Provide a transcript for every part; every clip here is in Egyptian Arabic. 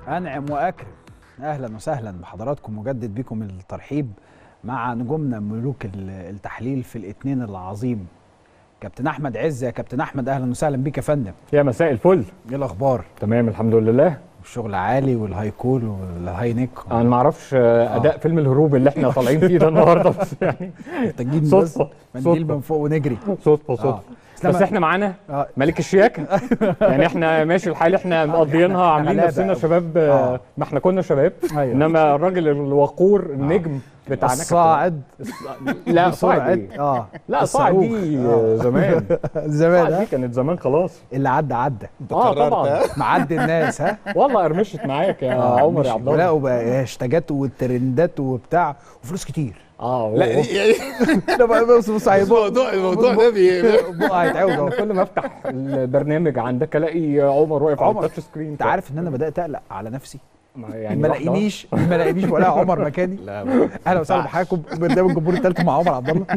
انعم واكرم اهلا وسهلا بحضراتكم مجدد بكم الترحيب مع نجومنا ملوك ال- التحليل في الاثنين العظيم كابتن احمد عز يا كابتن احمد اهلا وسهلا بيك يا فندم يا مساء الفل ايه الاخبار تمام الحمد لله الشغل عالي والهاي كول والهاي نيك انا ما اعرفش آه، اداء فيلم الهروب اللي احنا طالعين فيه ده النهارده بس يعني محتاجين بس صدفه منديل صدفه من فوق ونجري صدفه صدفه لما- بس احنا معانا آه. ملك الشياكه يعني احنا ماشي الحال احنا مقضيينها إحنا عاملين غلابة نفسنا أوي. شباب آه. آه، ما احنا كنا شباب أيوة. انما الراجل الوقور النجم بتاعنا الصاعد كابتن- لا صاعد سرعة إيه؟ اه لا صاعد الصاروخ. دي آه. آه، زمان زمان صاعد دي ها كانت زمان خلاص اللي عدى عدى اه طبعا معدي الناس ها والله قرمشت معاك يا عمر يا عبد الله ولقوا بقى هاشتاجات والترندات وبتاع وفلوس كتير اه لا و- يعني لا بقى بص بص هيبقى الموضوع الموضوع ده بي... بقى هيتعوج انا اهو كل ما افتح البرنامج عندك الاقي عمر واقف على عمر، التاتش سكرين انت عارف ان انا بدات اقلق على نفسي ما يعني ما واحدة لاقينيش ما لاقينيش ولا عمر مكاني لا ما- اهلا وسهلا ينفعش. بحضراتكم برنامج الجمهور الثالث مع عمر عبد الله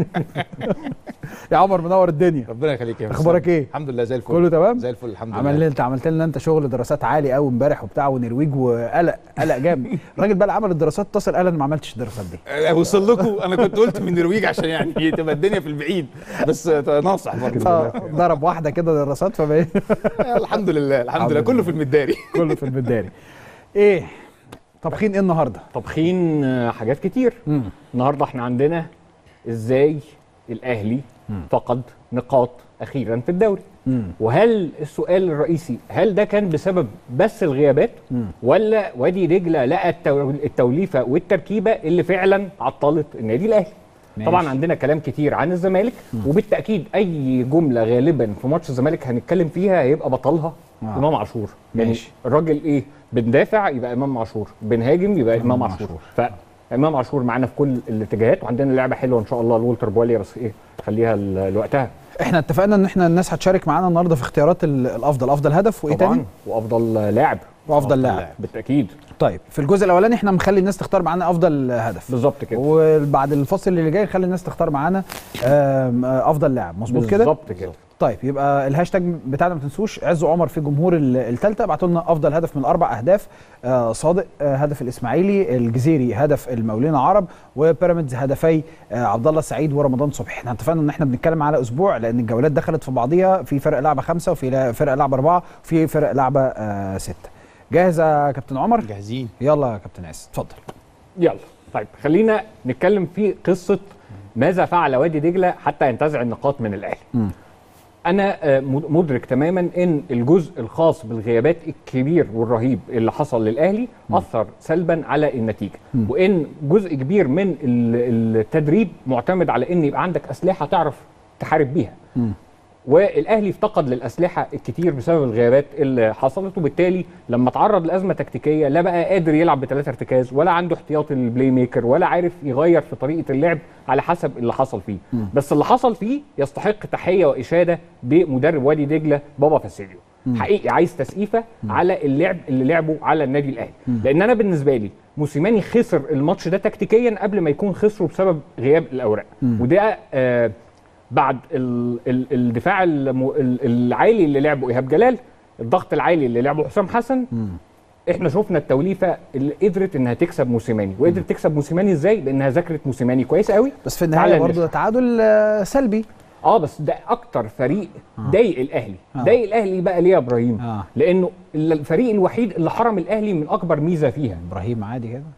يا عمر منور الدنيا ربنا يخليك يا اخبارك مستر. ايه الحمد لله زي الفل كله تمام زي الفل الحمد عمل لله لي انت عملت لنا انت شغل دراسات عالي قوي امبارح وبتاع ونرويج وقلق قلق جامد الراجل بقى اللي عمل الدراسات اتصل قال انا ما عملتش الدراسات دي أه، وصل لكم انا كنت قلت من النرويج عشان يعني تبقى الدنيا في البعيد بس ناصح برضه اه ضرب واحده كده دراسات فبقى أه، الحمد لله الحمد الحمد لله كله لله. في المداري كله في المداري ايه طبخين ايه النهارده طبخين آه، حاجات كتير مم. النهارده احنا عندنا ازاي الاهلي فقد نقاط اخيرا في الدوري مم. وهل السؤال الرئيسي هل ده كان بسبب بس الغيابات ولا وادي دجله لقى التو- التوليفه والتركيبه اللي فعلا عطلت النادي الاهلي ماشي. طبعا عندنا كلام كتير عن الزمالك وبالتاكيد اي جمله غالبا في ماتش الزمالك هنتكلم فيها هيبقى بطلها آه. امام عاشور يعني ماشي. الراجل ايه بندافع يبقى امام عاشور بنهاجم يبقى امام إمام عاشور فامام عاشور معانا في كل الاتجاهات وعندنا لعبه حلوه ان شاء الله لولتر بواليا بس ايه خليها ل- لوقتها احنا اتفقنا ان احنا الناس هتشارك معانا النهارده في اختيارات ال- الافضل افضل هدف وايه طبعا تاني وافضل لاعب وافضل لاعب بالتاكيد طيب في الجزء الاولاني احنا مخلي الناس تختار معانا افضل هدف بالظبط كده وبعد الفصل اللي جاي نخلي الناس تختار معانا آم، آه، افضل لاعب مظبوط كده بالظبط كده طيب يبقى الهاشتاج بتاعنا ما تنسوش عز عمر في جمهور الثالثه ابعتوا لنا افضل هدف من اربع اهداف آه صادق آه هدف الاسماعيلي الجزيري هدف المقاولين عرب وبيراميدز هدفي آه عبد الله السعيد ورمضان صبحي احنا اتفقنا ان احنا بنتكلم على اسبوع لان الجولات دخلت في بعضيها في فرق لعبه خمسه وفي لا- فرق لعبه اربعه وفي فرق لعبه آه سته جاهز يا كابتن عمر جاهزين يلا يا كابتن عز اتفضل يلا طيب خلينا نتكلم في قصه ماذا فعل وادي دجله حتى ينتزع النقاط من الاهلي مم. انا آه، مد- مدرك تماما ان الجزء الخاص بالغيابات الكبير والرهيب اللي حصل للاهلي اثر سلبا على النتيجه وان جزء كبير من ال- التدريب معتمد على ان يبقى عندك اسلحه تعرف تحارب بيها مم. والاهلي افتقد للاسلحه الكتير بسبب الغيابات اللي حصلت وبالتالي لما تعرض لازمه تكتيكيه لا بقى قادر يلعب بثلاثه ارتكاز ولا عنده احتياطي للبلاي ميكر ولا عارف يغير في طريقه اللعب على حسب اللي حصل فيه بس اللي حصل فيه يستحق تحيه واشاده بمدرب وادي دجله بابا فاسيليو حقيقي عايز تسقيفه على اللعب اللي لعبه على النادي الاهلي لان انا بالنسبه لي موسيماني خسر الماتش ده تكتيكيا قبل ما يكون خسره بسبب غياب الاوراق وده آه بعد ال ال الدفاع الم- ال- العالي اللي لعبه ايهاب جلال الضغط العالي اللي لعبه حسام حسن احنا شفنا التوليفه اللي قدرت انها تكسب موسيماني وقدرت تكسب موسيماني ازاي لانها ذاكرت موسيماني كويس قوي بس في تعالى النهايه برضه ده نشرح. تعادل آه، سلبي اه بس ده اكتر فريق ضايق الاهلي آه. ضايق الاهلي بقى ليه يا ابراهيم آه. لانه ال- الفريق الوحيد اللي حرم الاهلي من اكبر ميزه فيها ابراهيم عادي كده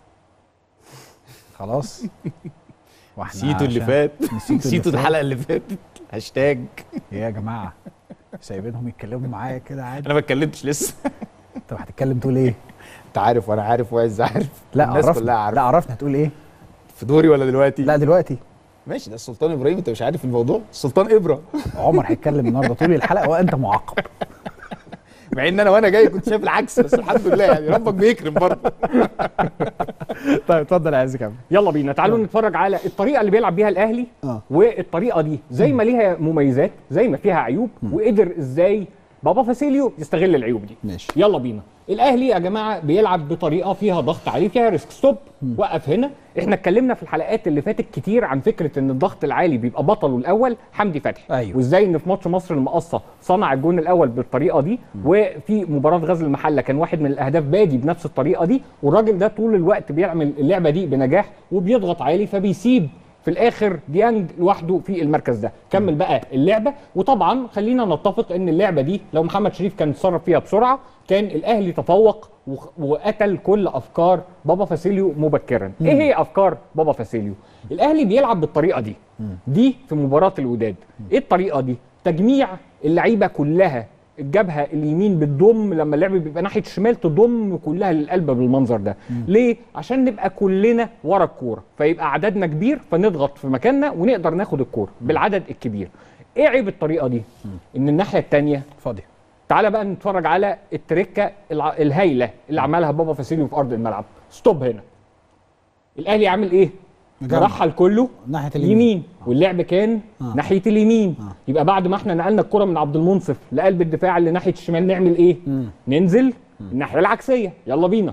خلاص واحنا نسيتوا اللي عشان- فات نسيتوا نسيتوا اللي الحلقه اللي فاتت هاشتاج ايه يا جماعه سايبينهم يتكلموا معايا كده عادي انا ما اتكلمتش لسه طب هتتكلم تقول ايه انت عارف وانا عارف وعز عارف لا الناس عرفنا كلها لا عارفه عرفنا هتقول ايه في دوري ولا دلوقتي لا دلوقتي ماشي ده السلطان ابراهيم انت مش عارف الموضوع السلطان ابره عمر هيتكلم النهارده طول الحلقه وانت معاقب مع ان انا وانا جاي كنت شايف العكس بس الحمد لله يعني ربك بيكرم برضه طيب اتفضل يا عز كمل يلا بينا تعالوا نتفرج على الطريقه اللي بيلعب بيها الاهلي آه. والطريقه دي زي ما ليها مميزات زي ما فيها عيوب وقدر ازاي بابا فاسيليو يستغل العيوب دي ماشي. يلا بينا الاهلي يا جماعه بيلعب بطريقه فيها ضغط عالي فيها ريسك ستوب وقف هنا احنا اتكلمنا في الحلقات اللي فاتت كتير عن فكره ان الضغط العالي بيبقى بطله الاول حمدي فتحي أيوة. وازاي ان في ماتش مصر المقصه صنع الجون الاول بالطريقه دي وفي مباراه غزل المحله كان واحد من الاهداف بادي بنفس الطريقه دي والراجل ده طول الوقت بيعمل اللعبه دي بنجاح وبيضغط عالي فبيسيب في الاخر ديانج لوحده في المركز ده كمل بقى اللعبه وطبعا خلينا نتفق ان اللعبه دي لو محمد شريف كان اتصرف فيها بسرعه كان الاهلي تفوق وخ- وقتل كل افكار بابا فاسيليو مبكرا ايه هي افكار بابا فاسيليو الاهلي بيلعب بالطريقه دي دي في مباراه الوداد ايه الطريقه دي تجميع اللعيبه كلها الجبهه اليمين بتضم لما اللعب بيبقى ناحيه الشمال تضم كلها للقلب بالمنظر ده ليه عشان نبقى كلنا ورا الكوره فيبقى عددنا كبير فنضغط في مكاننا ونقدر ناخد الكوره بالعدد الكبير ايه عيب الطريقه دي ان الناحيه الثانيه فاضي تعالى بقى نتفرج على التركه الع- الهايله اللي عملها بابا فاسيليو في ارض الملعب ستوب هنا الاهلي عامل ايه مجمع. مرحل كله ناحية اليمين. يمين واللعب كان آه. ناحيه اليمين يبقى بعد ما احنا نقلنا الكره من عبد المنصف لقلب الدفاع اللي ناحيه الشمال نعمل ايه ننزل الناحيه العكسيه يلا بينا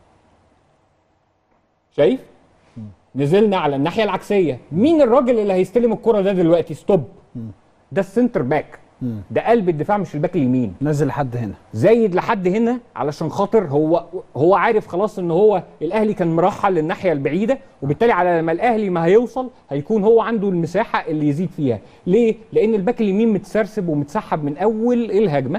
شايف نزلنا على الناحيه العكسيه مين الراجل اللي هيستلم الكره ده دلوقتي ستوب ده السنتر باك ده قلب الدفاع مش الباك اليمين نزل لحد هنا زايد لحد هنا علشان خاطر هو هو عارف خلاص ان هو الاهلي كان مرحل للناحيه البعيده وبالتالي على ما الاهلي ما هيوصل هيكون هو عنده المساحه اللي يزيد فيها ليه لان الباك اليمين متسرسب ومتسحب من اول الهجمه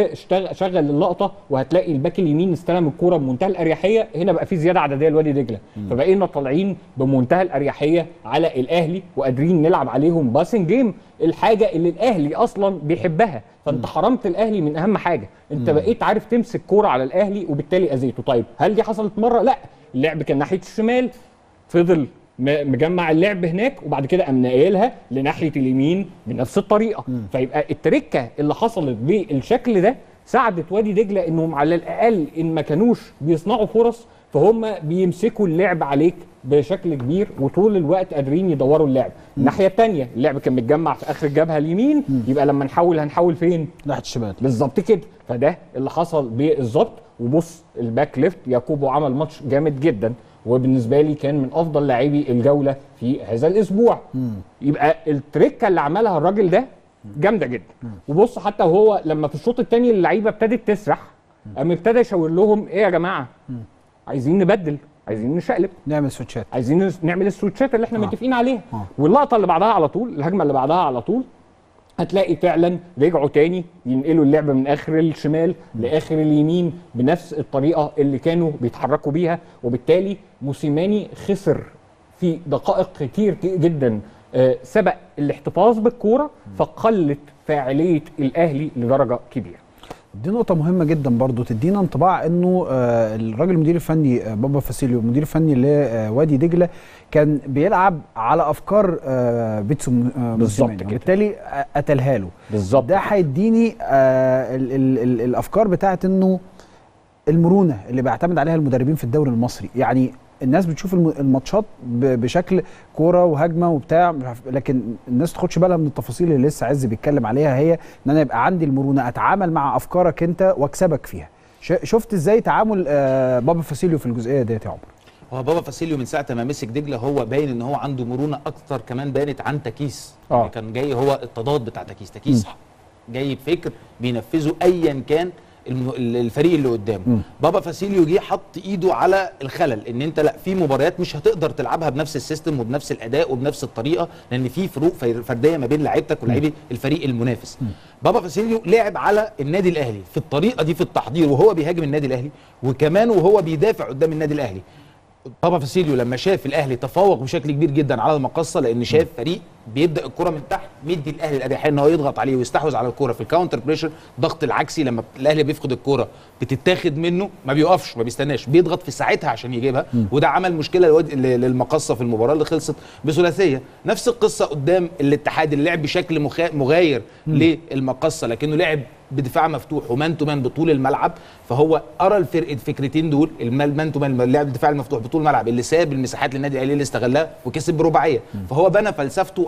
وشغل اللقطه وهتلاقي الباك اليمين استلم الكوره بمنتهى الاريحيه هنا بقى في زياده عدديه لوادي دجله فبقينا طالعين بمنتهى الاريحيه على الاهلي وقادرين نلعب عليهم باسنج جيم الحاجه اللي الاهلي اصلا بيحبها فانت حرمت الاهلي من اهم حاجه انت بقيت عارف تمسك كوره على الاهلي وبالتالي اذيته طيب هل دي حصلت مره لا اللعب كان ناحيه الشمال فضل م- مجمع اللعب هناك وبعد كده قام ناقلها لناحيه اليمين بنفس الطريقه فيبقى التركه اللي حصلت بالشكل ده ساعدت وادي دجله انهم على الاقل ان ما كانوش بيصنعوا فرص فهم بيمسكوا اللعب عليك بشكل كبير وطول الوقت قادرين يدوروا اللعب الناحيه الثانيه اللعب كان متجمع في اخر الجبهه اليمين يبقى لما نحول هنحول فين ناحيه الشمال بالظبط كده فده اللي حصل بالظبط وبص الباك ليفت ياكوبو عمل ماتش جامد جدا وبالنسبه لي كان من افضل لاعبي الجوله في هذا الاسبوع يبقى التركه اللي عملها الراجل ده جامده جدا وبص حتى وهو لما في الشوط الثاني اللعيبه ابتدت تسرح قام ابتدى يشاور لهم ايه يا جماعه عايزين نبدل عايزين نشقلب نعمل سويتشات عايزين نس- نعمل السويتشات اللي احنا آه. متفقين عليها آه. واللقطه اللي بعدها على طول الهجمه اللي بعدها على طول هتلاقي فعلا رجعوا تاني ينقلوا اللعبه من اخر الشمال لاخر اليمين بنفس الطريقه اللي كانوا بيتحركوا بيها وبالتالي موسيماني خسر في دقائق كتير جدا آه، سبق الاحتفاظ بالكوره فقلت فاعليه الاهلي لدرجه كبيره دي نقطة مهمة جدا برضو تدينا انطباع انه آه، الراجل المدير الفني آه، بابا فاسيليو المدير الفني لوادي دجلة كان بيلعب على افكار آه، بيتسو م- آه، بالظبط موسيماني كده. وبالتالي آه، قتلها له بالظبط ده هيديني آه، ال- ال- ال- الافكار بتاعت انه المرونه اللي بيعتمد عليها المدربين في الدوري المصري يعني الناس بتشوف الم- الماتشات ب- بشكل كوره وهجمه وبتاع مش عارف- لكن الناس تاخدش بالها من التفاصيل اللي لسه عز بيتكلم عليها هي ان انا يبقى عندي المرونه اتعامل مع افكارك انت واكسبك فيها ش- شفت ازاي تعامل آه، بابا فاسيليو في الجزئيه ديت يا عمر هو بابا فاسيليو من ساعه ما مسك دجله هو باين ان هو عنده مرونه اكتر كمان بانت عن تكيس آه. يعني كان جاي هو التضاد بتاع تكيس تكيس جاي بفكر بينفذه ايا كان الم- ال- الفريق اللي قدامه بابا فاسيليو جه حط ايده على الخلل ان انت لا في مباريات مش هتقدر تلعبها بنفس السيستم وبنفس الاداء وبنفس الطريقه لان في فروق فر- فرديه ما بين لعيبتك ولاعيبه الفريق المنافس بابا فاسيليو لعب على النادي الاهلي في الطريقه دي في التحضير وهو بيهاجم النادي الاهلي وكمان وهو بيدافع قدام النادي الاهلي بابا فاسيليو لما شاف الاهلي تفوق بشكل كبير جدا على المقصه لان شاف فريق بيبدا الكره من تحت مدي الاهلي الاريحيه ان هو يضغط عليه ويستحوذ على الكره في الكاونتر بريشر ضغط العكسي لما الاهلي بيفقد الكره بتتاخد منه ما بيقفش ما بيستناش بيضغط في ساعتها عشان يجيبها وده عمل مشكله للواد- ل- للمقصه في المباراه اللي خلصت بثلاثيه نفس القصه قدام الاتحاد اللي لعب بشكل مخا- مغاير للمقصه لكنه لعب بدفاع مفتوح ومان تو مان بطول الملعب فهو قرا الفرق الفكرتين دول المان تو مان اللعب الدفاع المفتوح بطول الملعب اللي ساب المساحات للنادي الاهلي اللي استغلها وكسب برباعيه فهو بنى فلسفته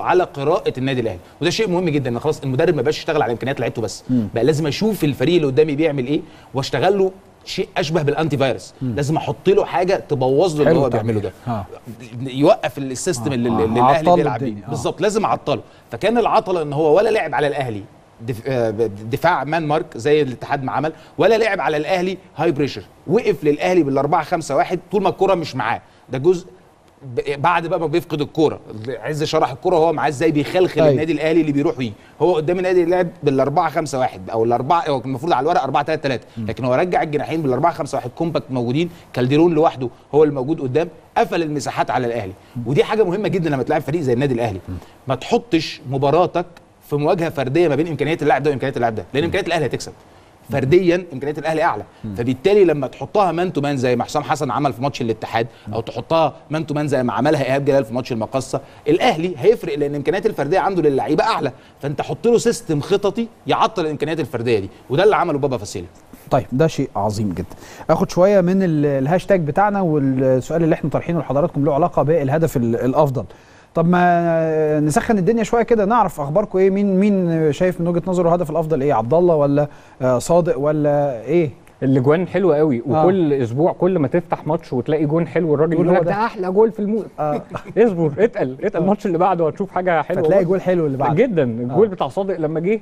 عنده على قراءه النادي الاهلي وده شيء مهم جدا ان خلاص المدرب ما بقاش يشتغل على امكانيات لعيبته بس بقى لازم اشوف الفريق اللي قدامي بيعمل ايه واشتغل له شيء اشبه بالانتي فيروس لازم احط له حاجه تبوظ له اللي حلو هو التعبير. بيعمله ده آه. يوقف السيستم اللي, آه، اللي عطله الاهلي بيلعب بيه الدنيا، آه. بالظبط لازم اعطله فكان العطله ان هو ولا لعب على الاهلي دف- آه، دفاع مان مارك زي الاتحاد ما عمل ولا لعب على الاهلي هاي بريشر وقف للاهلي بالاربعه خمسة واحد طول ما الكره مش معاه ده جزء ب- بعد بقى ما بيفقد الكوره عز شرح الكوره هو معاه ازاي بيخلخل أيوة. النادي الاهلي اللي بيروح ويجي هو قدام النادي لعب بالاربعه خمسة واحد او الاربعه هو كان المفروض على الورق 4 3 3 لكن هو رجع الجناحين بالاربعه خمسة واحد كومباكت موجودين كالديرون لوحده هو اللي موجود قدام قفل المساحات على الاهلي ودي حاجه مهمه جدا لما تلعب فريق زي النادي الاهلي ما تحطش مباراتك في مواجهه فرديه ما بين امكانيات اللاعب ده وامكانيات اللاعب ده لان امكانيات الاهلي هتكسب فرديا امكانيات الاهلي اعلى فبالتالي لما تحطها مان تو مان زي ما حسام حسن عمل في ماتش الاتحاد او تحطها مان تو مان زي ما عملها ايهاب جلال في ماتش المقصه الاهلي هيفرق لان الامكانيات الفرديه عنده للعيبه اعلى فانت حط له سيستم خططي يعطل الامكانيات الفرديه دي وده اللي عمله بابا فاسيلي طيب ده شيء عظيم جدا اخد شويه من ال- الهاشتاج بتاعنا والسؤال اللي احنا طرحينه لحضراتكم له علاقه بالهدف ال- الافضل طب ما نسخن الدنيا شويه كده نعرف اخباركم ايه مين مين شايف من وجهه نظره الهدف الافضل ايه عبد الله ولا آه، صادق ولا ايه الاجوان حلوه قوي آه. وكل اسبوع كل ما تفتح ماتش وتلاقي جون حلو الراجل يقول يقول هو لك ده. ده احلى جول في الموسم آه. اصبر اتقل اتقل الماتش اللي بعده هتشوف حاجه حلوه فتلاقي برضه. جول حلو اللي بعده جدا الجول بتاع صادق لما جه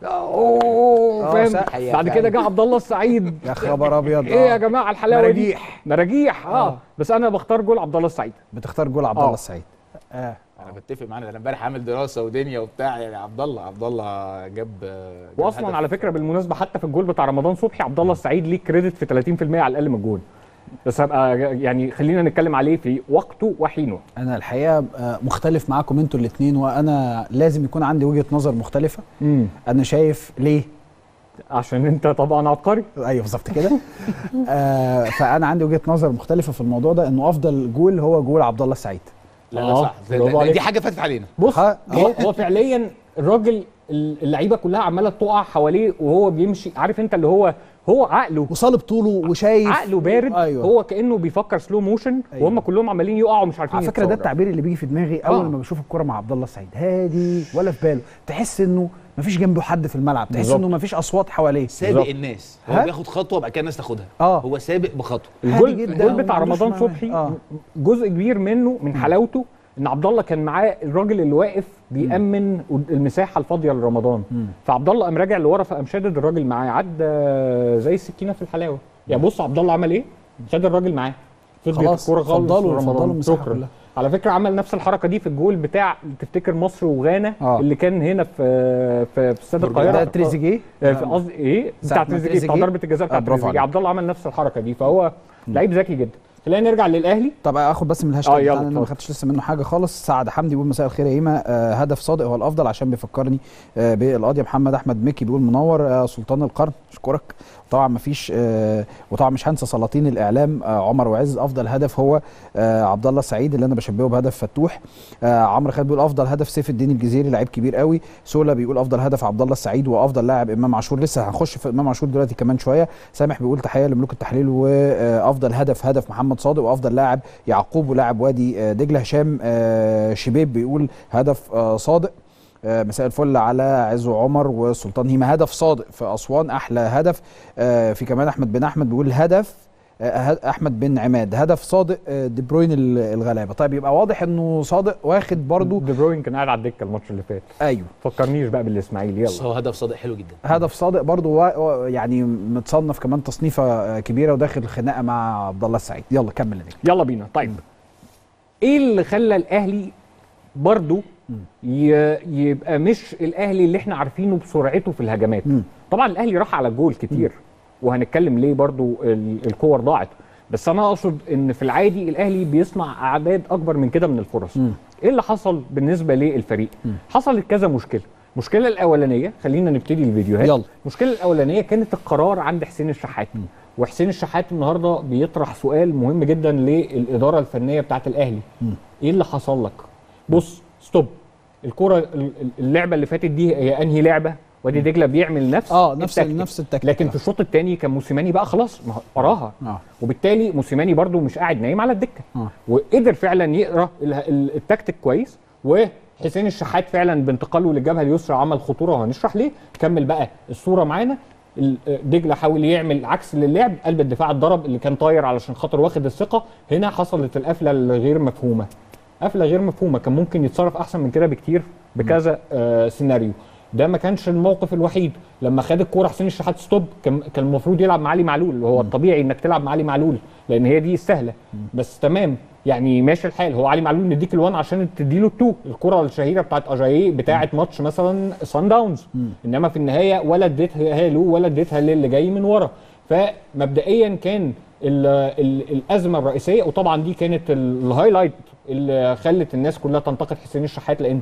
اوه آه، فاهم صح، هي بعد فعلا. كده جه عبد الله السعيد يا خبر ابيض ايه يا آه. جماعه الحلاوه دي مراجيح. مراجيح اه, آه. بس انا بختار جول عبد الله السعيد بتختار جول عبد آه. الله السعيد آه. انا بتفق معانا انا امبارح عامل دراسه ودنيا وبتاع يعني عبد الله عبد الله جاب جاب واصلا هدف. على فكره بالمناسبه حتى في الجول بتاع رمضان صبحي عبد الله السعيد ليه كريدت في 30% على الاقل من الجول بس هبقى يعني خلينا نتكلم عليه في وقته وحينه انا الحقيقه آه، مختلف معاكم انتوا الاثنين وانا لازم يكون عندي وجهه نظر مختلفه امم انا شايف ليه عشان انت طبعا عبقري ايوه بالظبط كده آه فانا عندي وجهه نظر مختلفه في الموضوع ده انه افضل جول هو جول عبد الله السعيد لا لا آه، صح ده- برافو ده- عليك. دي حاجه فاتت علينا بص ها- هو, هو فعليا الراجل اللعيبه كلها عماله تقع حواليه وهو بيمشي عارف انت اللي هو هو عقله وصالب طوله وشايف عقله بارد أيوة. هو كانه بيفكر سلو موشن أيوة. وهم كلهم عمالين يقعوا مش عارفين على فكره ده يتصوروا. التعبير اللي بيجي في دماغي اول آه. ما بشوف الكره مع عبد الله السعيد هادي ولا في باله تحس انه مفيش جنبه حد في الملعب تحس بالظبط. انه مفيش اصوات حواليه سابق بالظبط. الناس ها؟ هو بياخد خطوه بعد كده الناس تاخدها آه. هو سابق بخطوه الجول هادي جدا الجول بتاع وما عندوش رمضان مع- صبحي آه. جزء كبير منه من حلاوته ان عبد الله كان معاه الراجل اللي واقف بيأمن المساحه الفاضيه لرمضان فعبد الله قام راجع لورا فقام شادد الراجل معاه عدى زي السكينه في الحلاوه يعني بص عبد الله عمل ايه شاد الراجل معاه فضيت خلاص، الكوره خالص فضلوا- لرمضان. فضلوا المساحة شكرا كلها. على فكره عمل نفس الحركه دي في الجول بتاع تفتكر مصر وغانا آه. اللي كان هنا في في في استاد برج القاهره ده تريزيجيه آه، في قصدي ايه ساعة بتاع ما تريزيجيه بتاع تريزيجيه. ضربه الجزاء بتاع آه، برافو تريزيجيه عليك. عبد الله عمل نفس الحركه دي فهو لعيب ذكي جدا خلينا نرجع للاهلي طب اخد بس من الهاشتاج آه، يلا، بتاعنا انا ما اتفضل. خدتش لسه منه حاجه خالص سعد حمدي بيقول مساء الخير يا ايما آه هدف صادق هو الافضل عشان بيفكرني آه بالقاضي محمد احمد مكي بيقول منور آه سلطان القرن اشكرك طبعا ما فيش آه وطبعا مش هنسى سلاطين الاعلام آه عمر وعز افضل هدف هو آه عبد الله السعيد اللي انا بشبهه بهدف فتوح آه عمرو خالد بيقول افضل هدف سيف الدين الجزيري لعيب كبير قوي سولا بيقول افضل هدف عبد الله السعيد وافضل لاعب امام عاشور لسه هنخش في امام عاشور دلوقتي كمان شويه سامح بيقول تحيه لملوك التحليل وافضل هدف هدف محمد صادق وافضل لاعب يعقوب ولاعب وادي آه، دجله هشام آه، شبيب بيقول هدف آه، صادق آه، مساء الفل على عزو عمر وسلطان هيما هدف صادق في اسوان احلى هدف آه، في كمان احمد بن احمد بيقول هدف آه، ه- احمد بن عماد هدف صادق آه، دي بروين ال- الغلابه طيب يبقى واضح انه صادق واخد برضو دي بروين كان قاعد على الدكه الماتش اللي فات ايوه فكرنيش بقى بالاسماعيلي بس يلا هو هدف صادق حلو جدا هدف صادق برضو وا- وا- يعني متصنف كمان تصنيفه آه، كبيره وداخل خناقه مع عبد الله السعيد يلا كمل يا نجم يلا بينا طيب ايه اللي خلى الاهلي برضو ي- يبقى مش الاهلي اللي احنا عارفينه بسرعته في الهجمات مم. طبعا الاهلي راح على الجول كتير وهنتكلم ليه برضو ال- الكور ضاعت بس انا اقصد ان في العادي الاهلي بيصنع اعداد اكبر من كده من الفرص مم. ايه اللي حصل بالنسبه للفريق حصلت كذا مشكله المشكله الاولانيه خلينا نبتدي الفيديوهات يلا. المشكله الاولانيه كانت القرار عند حسين الشحات وحسين الشحات النهارده بيطرح سؤال مهم جدا للاداره الفنيه بتاعه الاهلي ايه اللي حصل لك بص ستوب الكره ال- ال- اللعبه اللي فاتت دي هي انهي لعبه وادي دجله بيعمل نفس اه نفس التكتيك. نفس التكتيك لكن في الشوط الثاني كان موسيماني بقى خلاص ما هو قراها اه وبالتالي موسيماني برضو مش قاعد نايم على الدكه آه. وقدر فعلا يقرا ال- ال- التكتيك كويس حسين الشحات فعلا بانتقاله للجبهه اليسرى عمل خطوره وهنشرح ليه كمل بقى الصوره معانا ال- دجله حاول يعمل عكس للعب قلب الدفاع اتضرب اللي كان طاير علشان خاطر واخد الثقه هنا حصلت القفله الغير مفهومه قفله غير مفهومه كان ممكن يتصرف احسن من كده بكتير بكذا آه سيناريو ده ما كانش الموقف الوحيد لما خد الكوره حسين الشحات ستوب كان كان المفروض يلعب مع علي معلول وهو الطبيعي انك تلعب مع علي معلول لان هي دي السهله بس تمام يعني ماشي الحال هو علي معلول نديك الوان عشان تديله التو الكره الشهيره بتاعت اجاييه بتاعت ماتش مثلا سان داونز انما في النهايه ولا اديتها له ولا اديتها للي جاي من ورا فمبدئيا كان ال ال الازمه الرئيسيه وطبعا دي كانت ال- الهايلايت اللي خلت الناس كلها تنتقد حسين الشحات لان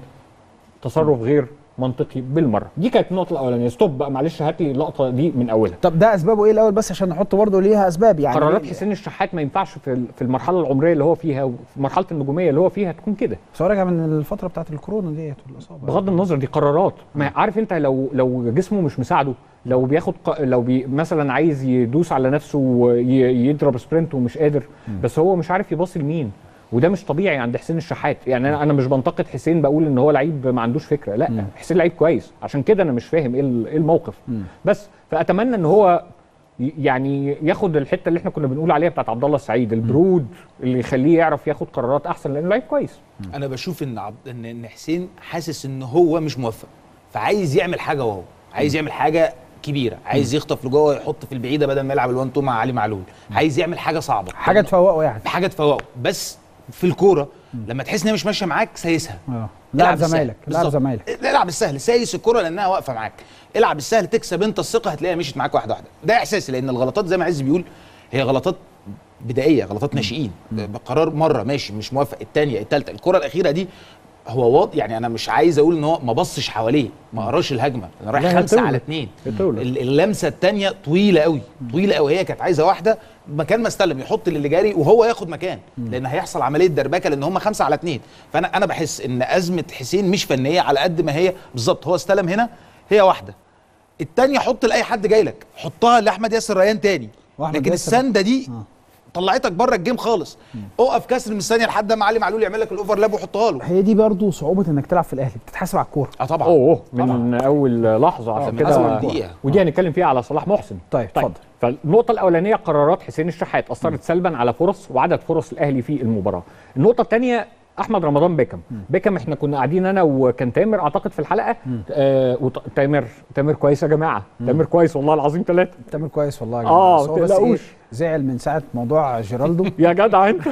تصرف غير منطقي بالمره دي كانت النقطه الاولانيه ستوب بقى معلش هات لي اللقطه دي من اولها طب ده اسبابه ايه الاول بس عشان نحط برضه ليها اسباب يعني قرارات حسين الشحات ما ينفعش في ال- في المرحله العمريه اللي هو فيها وفي مرحله النجوميه اللي هو فيها تكون كده بس هو راجع من الفتره بتاعت الكورونا ديت والاصابه بغض النظر دي قرارات ما عارف انت لو لو جسمه مش مساعده لو بياخد ق... لو بي مثلا عايز يدوس على نفسه ويضرب سبرنت ومش قادر بس هو مش عارف يباصي لمين وده مش طبيعي عند حسين الشحات يعني انا انا مش بنتقد حسين بقول ان هو لعيب ما عندوش فكره لا حسين لعيب كويس عشان كده انا مش فاهم ايه ال- ايه الموقف بس فاتمنى ان هو ي- يعني ياخد الحته اللي احنا كنا بنقول عليها بتاعت عبد الله السعيد البرود اللي يخليه يعرف ياخد قرارات احسن لانه لعيب كويس انا بشوف ان عبد ان ان حسين حاسس ان هو مش موفق فعايز يعمل حاجه وهو عايز يعمل حاجه كبيره عايز يخطف لجوه يحط في البعيده بدل ما يلعب الوان تو مع علي معلول عايز يعمل حاجه صعبه حاجه تفوقه يعني حاجه تفوقه بس في الكوره لما تحس ان هي مش ماشيه معاك سايسها اه لاعب السهل. زمايلك لاعب بالظبط. زمايلك العب السهل سايس الكره لانها واقفه معاك العب السهل تكسب انت الثقه هتلاقيها مشيت معاك واحده واحده ده احساسي لان الغلطات زي ما عز بيقول هي غلطات بدائيه غلطات ناشئين بقرار مره ماشي مش موافق الثانيه الثالثه الكره الاخيره دي هو واضح يعني انا مش عايز اقول ان هو ما بصش حواليه ما قراش الهجمه انا رايح لا، هي خمسه تولد. على اثنين هي تولد. ال- اللمسه الثانيه طويله قوي طويله قوي هي كانت عايزه واحده مكان ما استلم يحط للي جاري وهو ياخد مكان لان هيحصل عمليه دربكه لان هم خمسه على اثنين فانا انا بحس ان ازمه حسين مش فنيه على قد ما هي بالظبط هو استلم هنا هي واحده الثانيه حط لاي حد جاي لك حطها لاحمد ياسر ريان تاني وأحمد لكن ياسر- السنده دي آه. طلعتك بره الجيم خالص اقف كسر من الثانيه لحد ما علي معلول يعمل لك الاوفرلاب وحطها له هي دي برضه صعوبه انك تلعب في الاهلي بتتحاسب على الكوره اه طبعا اوه من اول لحظه عشان من أول كده دقيقة. ودي هنتكلم فيها على صلاح محسن طيب، اتفضل. فالنقطه الاولانيه قرارات حسين الشحات اثرت سلبا على فرص وعدد فرص الاهلي في المباراه النقطه الثانيه احمد رمضان بيكم بيكم احنا كنا قاعدين انا وكان تامر اعتقد في الحلقه آه وط- تامر تامر كويس يا جماعه تامر كويس والله العظيم ثلاثه تامر كويس والله يا آه، بس هو بس متقلقوش. إيه، زعل من ساعه موضوع جيرالدو يا جدع انت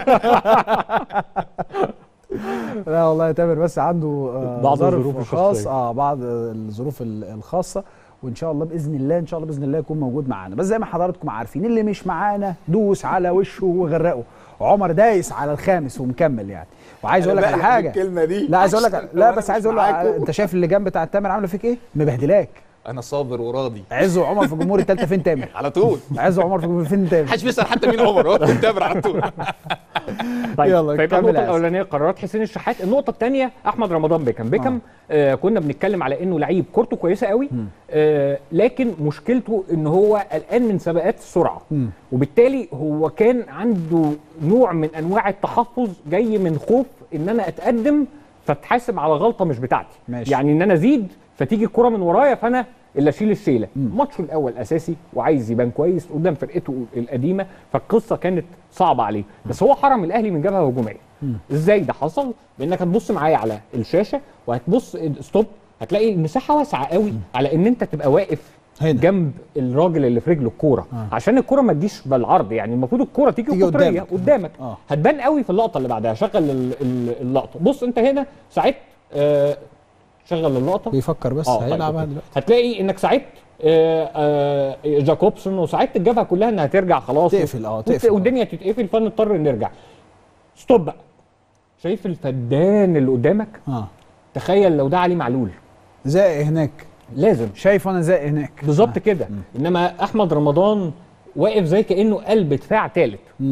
لا والله يا تامر بس عنده آه، بعض ظرف الظروف خاص الشخصية. اه بعض الظروف ال- الخاصه وان شاء الله باذن الله ان شاء الله باذن الله يكون موجود معانا بس زي ما حضراتكم عارفين اللي مش معانا دوس على وشه وغرقه عمر دايس على الخامس ومكمل يعني وعايز اقول لك على حاجه الكلمه دي لا عايز اقول لك عشان لا أنا بس مش عايز اقول لك معاكم. انت شايف اللجان بتاع تامر عامله فيك ايه مبهدلاك انا صابر وراضي عز وعمر في الجمهور الثالثه فين تامر على طول عز وعمر في الجمهور فين تامر محدش بيسال حتى مين عمر هو تامر على طول طيب يلا، فيبقى كمل النقطه يا الاولانيه قرارات حسين الشحات النقطه الثانيه احمد رمضان بيكم بيكم آه كنا بنتكلم على انه لعيب كورته كويسه قوي آه لكن مشكلته ان هو قلقان من سباقات السرعه مم. وبالتالي هو كان عنده نوع من انواع التحفظ جاي من خوف ان انا اتقدم فاتحاسب على غلطه مش بتاعتي ماشي. يعني ان انا ازيد فتيجي الكره من ورايا فانا اللي اشيل الشيله ماتشه الاول اساسي وعايز يبان كويس قدام فرقته القديمه فالقصه كانت صعبه عليه بس هو حرم الاهلي من جبهه هجوميه ازاي ده حصل بانك هتبص معايا على الشاشه وهتبص ستوب هتلاقي المساحه واسعه قوي على ان انت تبقى واقف هنا. جنب الراجل اللي في رجله الكوره آه. عشان الكوره ما تجيش بالعرض يعني المفروض الكوره تيجي, تيجي قطريه قدامك. قدامك آه. هتبان قوي في اللقطه اللي بعدها شغل ال- ال- اللقطه بص انت هنا ساعدت آه شغل اللقطه بيفكر بس آه، طيب، هيلعبها أوكي. دلوقتي هتلاقي انك ساعدت آه، آه، جاكوبسون وساعدت الجبهه كلها انها ترجع خلاص تقفل، آه، وت- تقفل، آه. والدنيا تتقفل فنضطر نرجع ستوب بقى شايف الفدان اللي قدامك اه تخيل لو ده علي معلول زي هناك لازم شايف انا زي هناك بالظبط كده انما احمد رمضان واقف زي كانه قلب دفاع ثالث مم.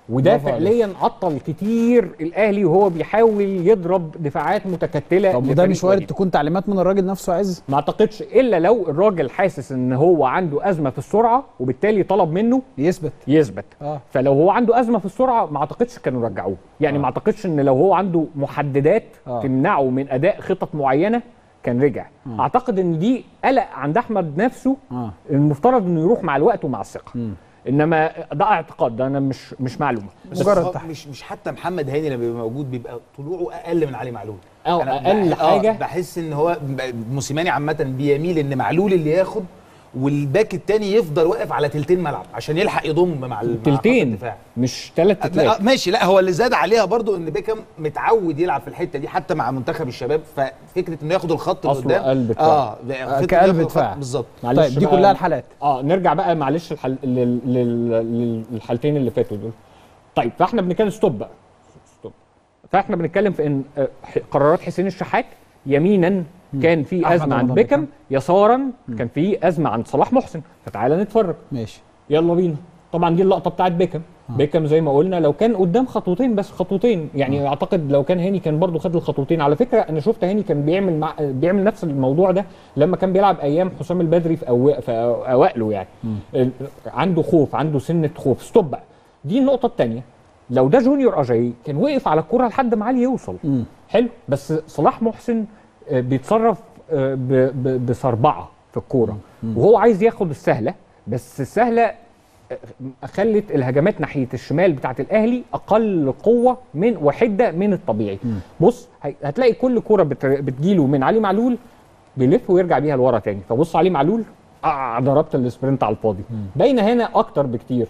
وده برافو عليك. فعليا عطل كتير الاهلي وهو بيحاول يضرب دفاعات متكتله طب وده لفريق مش وارد وليد. تكون تعليمات من الراجل نفسه يا عز ما اعتقدش الا لو الراجل حاسس ان هو عنده ازمه في السرعه وبالتالي طلب منه يثبت يثبت اه فلو هو عنده ازمه في السرعه ما اعتقدش كانوا رجعوه يعني آه. ما اعتقدش ان لو هو عنده محددات آه. تمنعه من اداء خطط معينه كان رجع آه. اعتقد ان دي قلق عند احمد نفسه اه المفترض انه يروح مع الوقت ومع الثقه مم. انما ده اعتقاد ده انا مش مش معلومه بس مجرد هو تحت. مش مش حتى محمد هاني لما بيبقى موجود بيبقى طلوعه اقل من علي معلول أو أنا أقل بح- آه، حاجة. بحس ان هو ب- موسيماني عامه بيميل ان معلول اللي ياخد والباك التاني يفضل واقف على تلتين ملعب عشان يلحق يضم مع ال- مع خط تلتين الدفاع مش ثلاث لا، تلات ماشي لا هو اللي زاد عليها برضو ان بيكام متعود يلعب في الحته دي حتى مع منتخب الشباب ففكره انه ياخد الخط اللي أصله قدام قلب دفاع. اه فكرة كقلب إنه ياخد الخط دفاع. بالظبط معلش طيب دي بقى- كلها الحالات اه نرجع بقى معلش الحل... لل... لل... لل- للحالتين اللي فاتوا دول طيب فاحنا بنتكلم ستوب بقى ستوب فاحنا بنتكلم في ان آه، ح- قرارات حسين الشحات يمينا كان في أحمد ازمه عند رمضان بيكم يسارا كان في ازمه عند صلاح محسن فتعالى نتفرج ماشي يلا بينا طبعا دي اللقطه بتاعت بيكم بيكم زي ما قلنا لو كان قدام خطوتين بس خطوتين يعني اعتقد لو كان هاني كان برضو خد الخطوتين على فكره انا شفت هاني كان بيعمل مع بيعمل نفس الموضوع ده لما كان بيلعب ايام حسام البدري في, أو... في أو- اوائله يعني ال- عنده خوف عنده سنه خوف ستوب بقى دي النقطه الثانيه لو ده جونيور اجاي كان وقف على الكره لحد ما علي يوصل مم. حلو بس صلاح محسن آه، بيتصرف آه، ب- ب- بسربعه في الكوره وهو عايز ياخد السهله بس السهله آه، خلت الهجمات ناحيه الشمال بتاعه الاهلي اقل قوه من وحده من الطبيعي بص هي- هتلاقي كل كوره بت- بتجيله من علي معلول بيلف ويرجع بيها لورا تاني فبص علي معلول آه ضربت السبرنت على الفاضي باينه هنا اكتر بكتير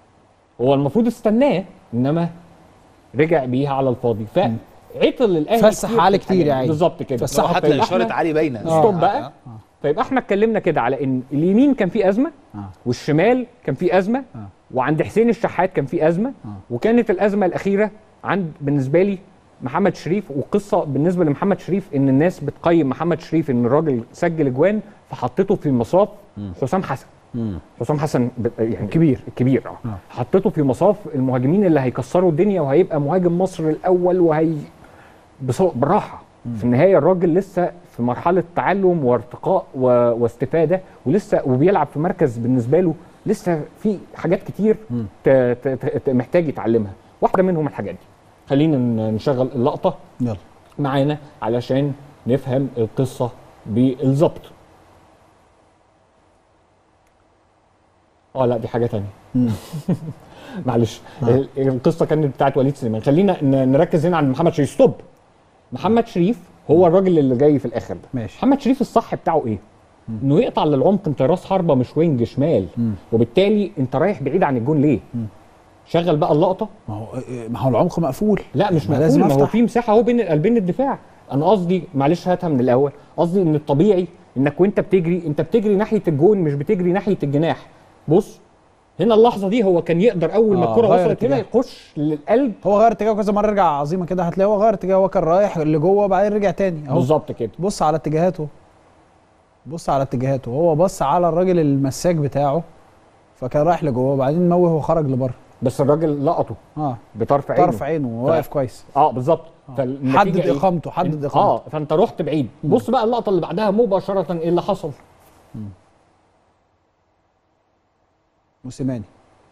هو المفروض استناه انما رجع بيها على الفاضي فعطل الاهلي فسح كتير علي في كتير الحاجات يا دي. عيني. بالظبط كده فسح حتى فيبقى اشاره إحنا- علي باينه ستوب آه، بقى آه. فيبقى احنا اتكلمنا كده على ان اليمين كان فيه ازمه آه. والشمال كان فيه ازمه آه. وعند حسين الشحات كان فيه ازمه آه. وكانت الازمه الاخيره عند بالنسبه لي محمد شريف وقصه بالنسبه لمحمد شريف ان الناس بتقيم محمد شريف ان الراجل سجل اجوان فحطته في مصاف حسام حسن مم. حسام حسن ب- يعني كبير. الكبير اه آه. حطيته في مصاف المهاجمين اللي هيكسروا الدنيا وهيبقى مهاجم مصر الاول وهي بص- بالراحه في النهايه الراجل لسه في مرحله تعلم وارتقاء و... واستفاده ولسه وبيلعب في مركز بالنسبه له لسه في حاجات كتير ت... ت... ت... محتاج يتعلمها واحده منهم الحاجات دي خلينا ن- نشغل اللقطه يلا معانا علشان نفهم القصه بالظبط اه لا دي حاجه تانية مم. معلش ال- القصه كانت بتاعت وليد سليمان خلينا ن- نركز هنا عند محمد شريف ستوب محمد شريف هو الراجل اللي جاي في الاخر ده ماشي. محمد شريف الصح بتاعه ايه انه يقطع للعمق انت راس حربه مش وينج شمال مم. وبالتالي انت رايح بعيد عن الجون ليه شغل بقى اللقطه ما هو ما هو العمق مقفول لا مش ما لازم مقفول ما هو أفتح. في مساحه اهو بين قلبين الدفاع انا قصدي معلش هاتها من الاول قصدي ان الطبيعي انك وانت بتجري انت بتجري ناحيه الجون مش بتجري ناحيه الجناح بص هنا اللحظه دي هو كان يقدر اول ما آه، الكره غير وصلت هنا اتجاه. يخش للقلب هو غير اتجاهه كذا مره رجع عظيمه كده هتلاقيه هو غير اتجاهه هو كان رايح لجوه وبعدين رجع تاني اهو بالظبط كده بص على اتجاهاته بص على اتجاهاته هو بص على الراجل المساك بتاعه فكان رايح لجوه وبعدين موه وخرج لبره بس الراجل لقطه اه بطرف عينه طرف عينه وواقف كويس اه بالظبط فالنتيجة حدد إيه؟ اقامته حدد إن- اقامته اه فانت رحت بعيد بص بقى اللقطه اللي بعدها مباشره ايه اللي حصل موسيماني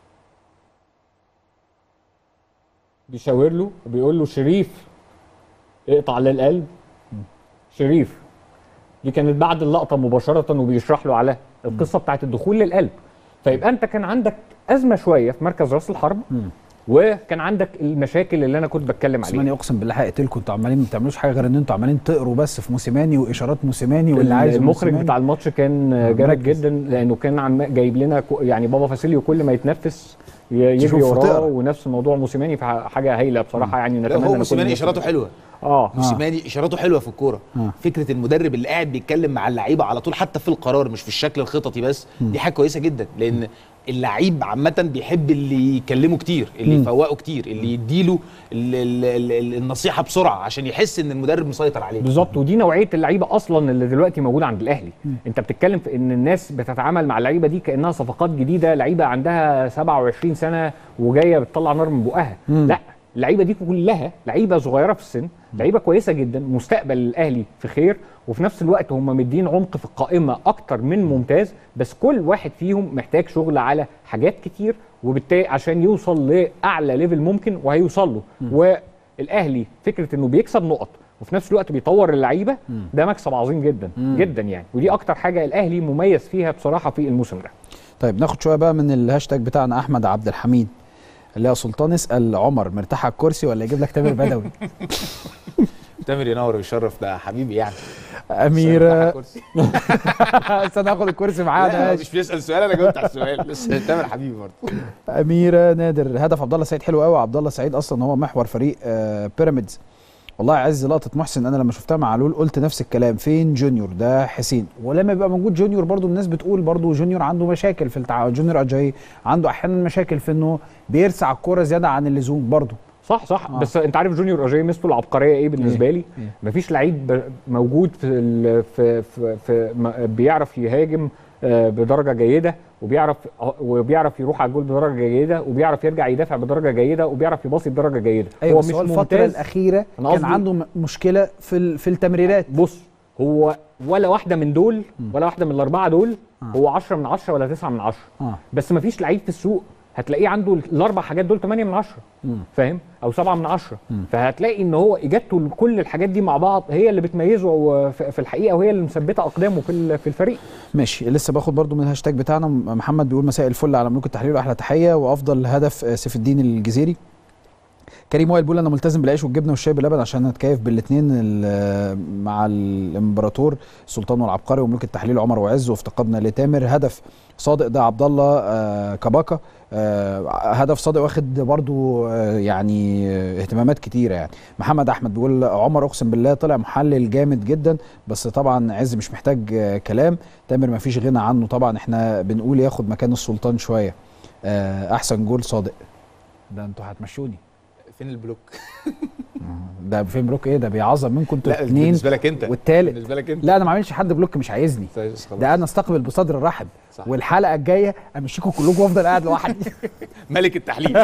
بيشاور له وبيقول له شريف اقطع للقلب شريف دي كانت بعد اللقطه مباشره وبيشرح له على القصه بتاعت الدخول للقلب فيبقى انت كان عندك ازمه شويه في مركز راس الحرب وكان عندك المشاكل اللي انا كنت بتكلم موسيماني عليها اقسم بالله هيقتلكم انتوا عمالين ما بتعملوش حاجه غير ان انتوا عمالين تقروا بس في موسيماني واشارات موسيماني واللي عايز المخرج موسيماني. بتاع الماتش كان جامد مركز. جدا لانه كان عم جايب لنا كو- يعني بابا فاسيليو كل ما يتنفس ي- يجري تشوف وراه تقرا. ونفس موضوع موسيماني فحاجه هايله بصراحه يعني لا نتمنى هو إن كل موسيماني الناس- اشاراته حلوه اه موسيماني اشاراته حلوه في الكوره آه. فكره المدرب اللي قاعد بيتكلم مع اللعيبه على طول حتى في القرار مش في الشكل الخططي بس دي حاجه كويسه جدا لان اللعيب عامه بيحب اللي يكلمه كتير اللي مم. يفوقه كتير اللي يديله ال- ال- ال- ال- النصيحه بسرعه عشان يحس ان المدرب مسيطر عليه بالظبط ودي نوعيه اللعيبه اصلا اللي دلوقتي موجوده عند الاهلي انت بتتكلم في ان الناس بتتعامل مع اللعيبه دي كانها صفقات جديده لعيبه عندها 27 سنه وجايه بتطلع نار من بقها لا اللعيبه دي كلها لعيبه صغيره في السن لعيبه كويسه جدا مستقبل الاهلي في خير وفي نفس الوقت هم مدين عمق في القائمه اكتر من ممتاز بس كل واحد فيهم محتاج شغل على حاجات كتير وبالتالي عشان يوصل لاعلى ليفل ممكن وهيوصل له والاهلي فكره انه بيكسب نقط وفي نفس الوقت بيطور اللعيبه ده مكسب عظيم جدا جدا يعني ودي اكتر حاجه الاهلي مميز فيها بصراحه في الموسم ده طيب ناخد شويه بقى من الهاشتاج بتاعنا احمد عبد الحميد اللي هو سلطان اسال عمر مرتاح على الكرسي ولا يجيب لك تامر بدوي تامر ينور ويشرف ده حبيبي يعني امير كرسي. استنى اخد الكرسي معانا لا، ماشي. مش بيسال سؤال انا جاوبت على السؤال بس تامر حبيبي برضه اميره نادر هدف عبد الله سعيد حلو قوي عبد الله سعيد اصلا هو محور فريق آه، بيراميدز والله عز لقطه محسن انا لما شفتها مع علول قلت نفس الكلام فين جونيور ده حسين ولما يبقى موجود جونيور برضو الناس بتقول برضو جونيور عنده مشاكل في التعامل جونيور اجاي عنده احيانا مشاكل في انه بيرسع الكوره زياده عن اللزوم برضو صح صح آه. آه. بس انت عارف جونيور اجاي ميزته العبقريه ايه بالنسبه لي إيه؟ مفيش لعيب ب- موجود في ال- في في, في م- بيعرف يهاجم آه، بدرجه جيده وبيعرف وبيعرف يروح على الجول بدرجه جيده وبيعرف يرجع يدافع بدرجه جيده وبعرف يباصي بدرجه جيده ايوه بس هو الفتره الاخيره أنا كان قصدي- عنده م- مشكله في ال- في التمريرات بص هو ولا واحده من دول ولا واحده من الاربعه دول آه. هو 10 من 10 ولا 9 من 10 اه بس مفيش لعيب في السوق هتلاقيه عنده الاربع حاجات دول 8 من 10 مم. فاهم او 7 من 10 مم. فهتلاقي ان هو اجابته لكل الحاجات دي مع بعض هي اللي بتميزه في في الحقيقه وهي اللي مثبته اقدامه في ال- في الفريق ماشي لسه باخد برضو من الهاشتاج بتاعنا محمد بيقول مساء الفل على ملوك التحليل واحلى تحيه وافضل هدف آه، سيف الدين الجزيري كريم وائل بيقول انا ملتزم بالعيش والجبنه والشاي باللبن عشان اتكيف بالاثنين مع الامبراطور السلطان والعبقري وملوك التحليل عمر وعز وافتقدنا لتامر هدف صادق ده عبد الله آه، كباكا آه، هدف صادق واخد برضو آه، يعني آه، اهتمامات كتيره يعني محمد احمد بيقول عمر اقسم بالله طلع محلل جامد جدا بس طبعا عز مش محتاج آه، كلام تامر ما فيش غنى عنه طبعا احنا بنقول ياخد مكان السلطان شويه آه، احسن جول صادق ده انتوا هتمشوني فين البلوك ده فين بلوك ايه ده بيعظم منكم انتوا لا الاثنين بالنسبه لك انت والتالت بالنسبه لك انت لا انا ما عملش حد بلوك مش عايزني ده انا استقبل بصدر رحب صح. والحلقه الجايه امشيكم كلكم وافضل قاعد لوحدي ملك التحليل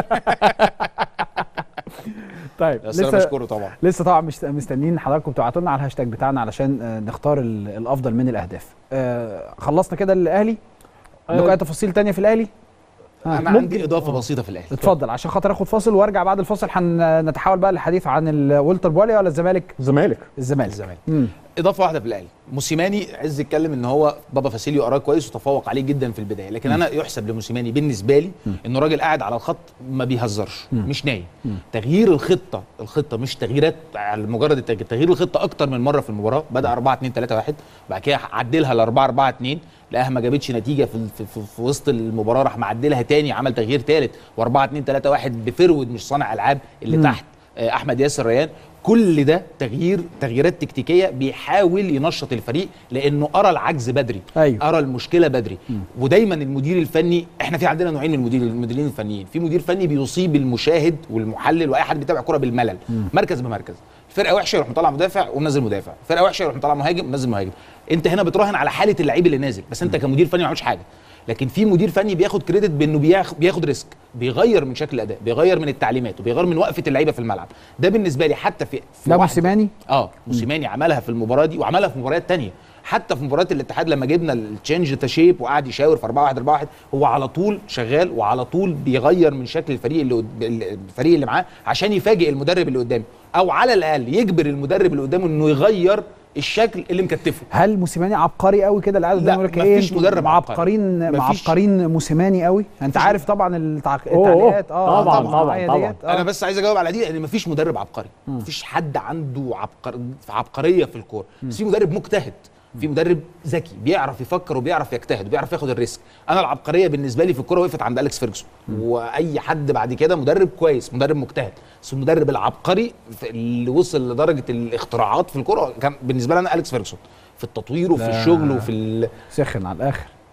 طيب بس انا لسه بشكره طبعا لسه طبعا مش مستنيين حضراتكم تبعتوا لنا على الهاشتاج بتاعنا علشان آه، نختار ال- الافضل من الاهداف آه، خلصنا كده الاهلي عندكم اي تفاصيل تانية في الاهلي ها، انا عندي اضافه بسيطه في الاهلي اتفضل عشان خاطر اخد فاصل وارجع بعد الفاصل هنتحول بقى للحديث عن ال- والتر بواليا ولا الزمالك الزمالك الزمالك الزمالك مم. اضافه واحده في الاهلي موسيماني عز اتكلم ان هو بابا فاسيليو قراه كويس وتفوق عليه جدا في البدايه لكن انا يحسب لموسيماني بالنسبه لي انه راجل قاعد على الخط ما بيهزرش مش نايم تغيير الخطه الخطه مش تغييرات على مجرد التغيير تغيير الخطه اكتر من مره في المباراه بدا 4 2 3 1 بعد كده عدلها ل 4 4 2 لقاها ما جابتش نتيجه في, في, في, في وسط المباراه راح معدلها تاني عمل تغيير ثالث و4 2 3 1 بفرود مش صانع العاب اللي مم. تحت آه، احمد ياسر ريان كل ده تغيير تغييرات تكتيكيه بيحاول ينشط الفريق لانه ارى العجز بدري أيوة. ارى المشكله بدري ودايما المدير الفني احنا في عندنا نوعين من المدير المديرين الفنيين في مدير فني بيصيب المشاهد والمحلل واي حد بيتابع كوره بالملل مركز بمركز فرقه وحشه يروح مطلع مدافع ومنزل مدافع فرقه وحشه يروح مطلع مهاجم ومنزل مهاجم انت هنا بتراهن على حاله اللعيب اللي نازل بس انت كمدير فني ما عملتش حاجه لكن في مدير فني بياخد كريدت بانه بياخد, بياخد ريسك بيغير من شكل الاداء بيغير من التعليمات وبيغير من وقفه اللعيبه في الملعب ده بالنسبه لي حتى في, في ده واحدة- موسيماني اه موسيماني عملها في المباراه دي وعملها في مباريات تانية حتى في مباراه الاتحاد لما جبنا التشينج تشيب وقعد يشاور في 4 1 4 1 هو على طول شغال وعلى طول بيغير من شكل الفريق اللي قد- الفريق اللي معاه عشان يفاجئ المدرب اللي قدامه او على الاقل يجبر المدرب اللي قدامه انه يغير الشكل اللي مكتفه هل موسيماني عبقري قوي كده اللي قاعد لا، قدامه يقول لك ايه مفيش انتوا مدرب عبقري. معبقرين مفيش. معبقرين موسيماني قوي انت مفيش. عارف طبعا التع- أوه، التعليقات اه طبعاً، طبعا طبعاً، هي طبعاً. ديت، آه. انا بس عايز اجاوب على دي لان مفيش مدرب عبقري مفيش حد عنده عبقر عبقريه في الكوره بس في مدرب مجتهد في مدرب ذكي بيعرف يفكر وبيعرف يجتهد وبيعرف ياخد الريسك انا العبقريه بالنسبه لي في الكوره وقفت عند اليكس فيرجسون واي حد بعد كده مدرب كويس مدرب مجتهد بس المدرب العبقري في- اللي وصل لدرجه الاختراعات في الكوره كان بالنسبه لي انا اليكس فيرجسون في التطوير وفي لا. الشغل وفي ال... سخن على الاخر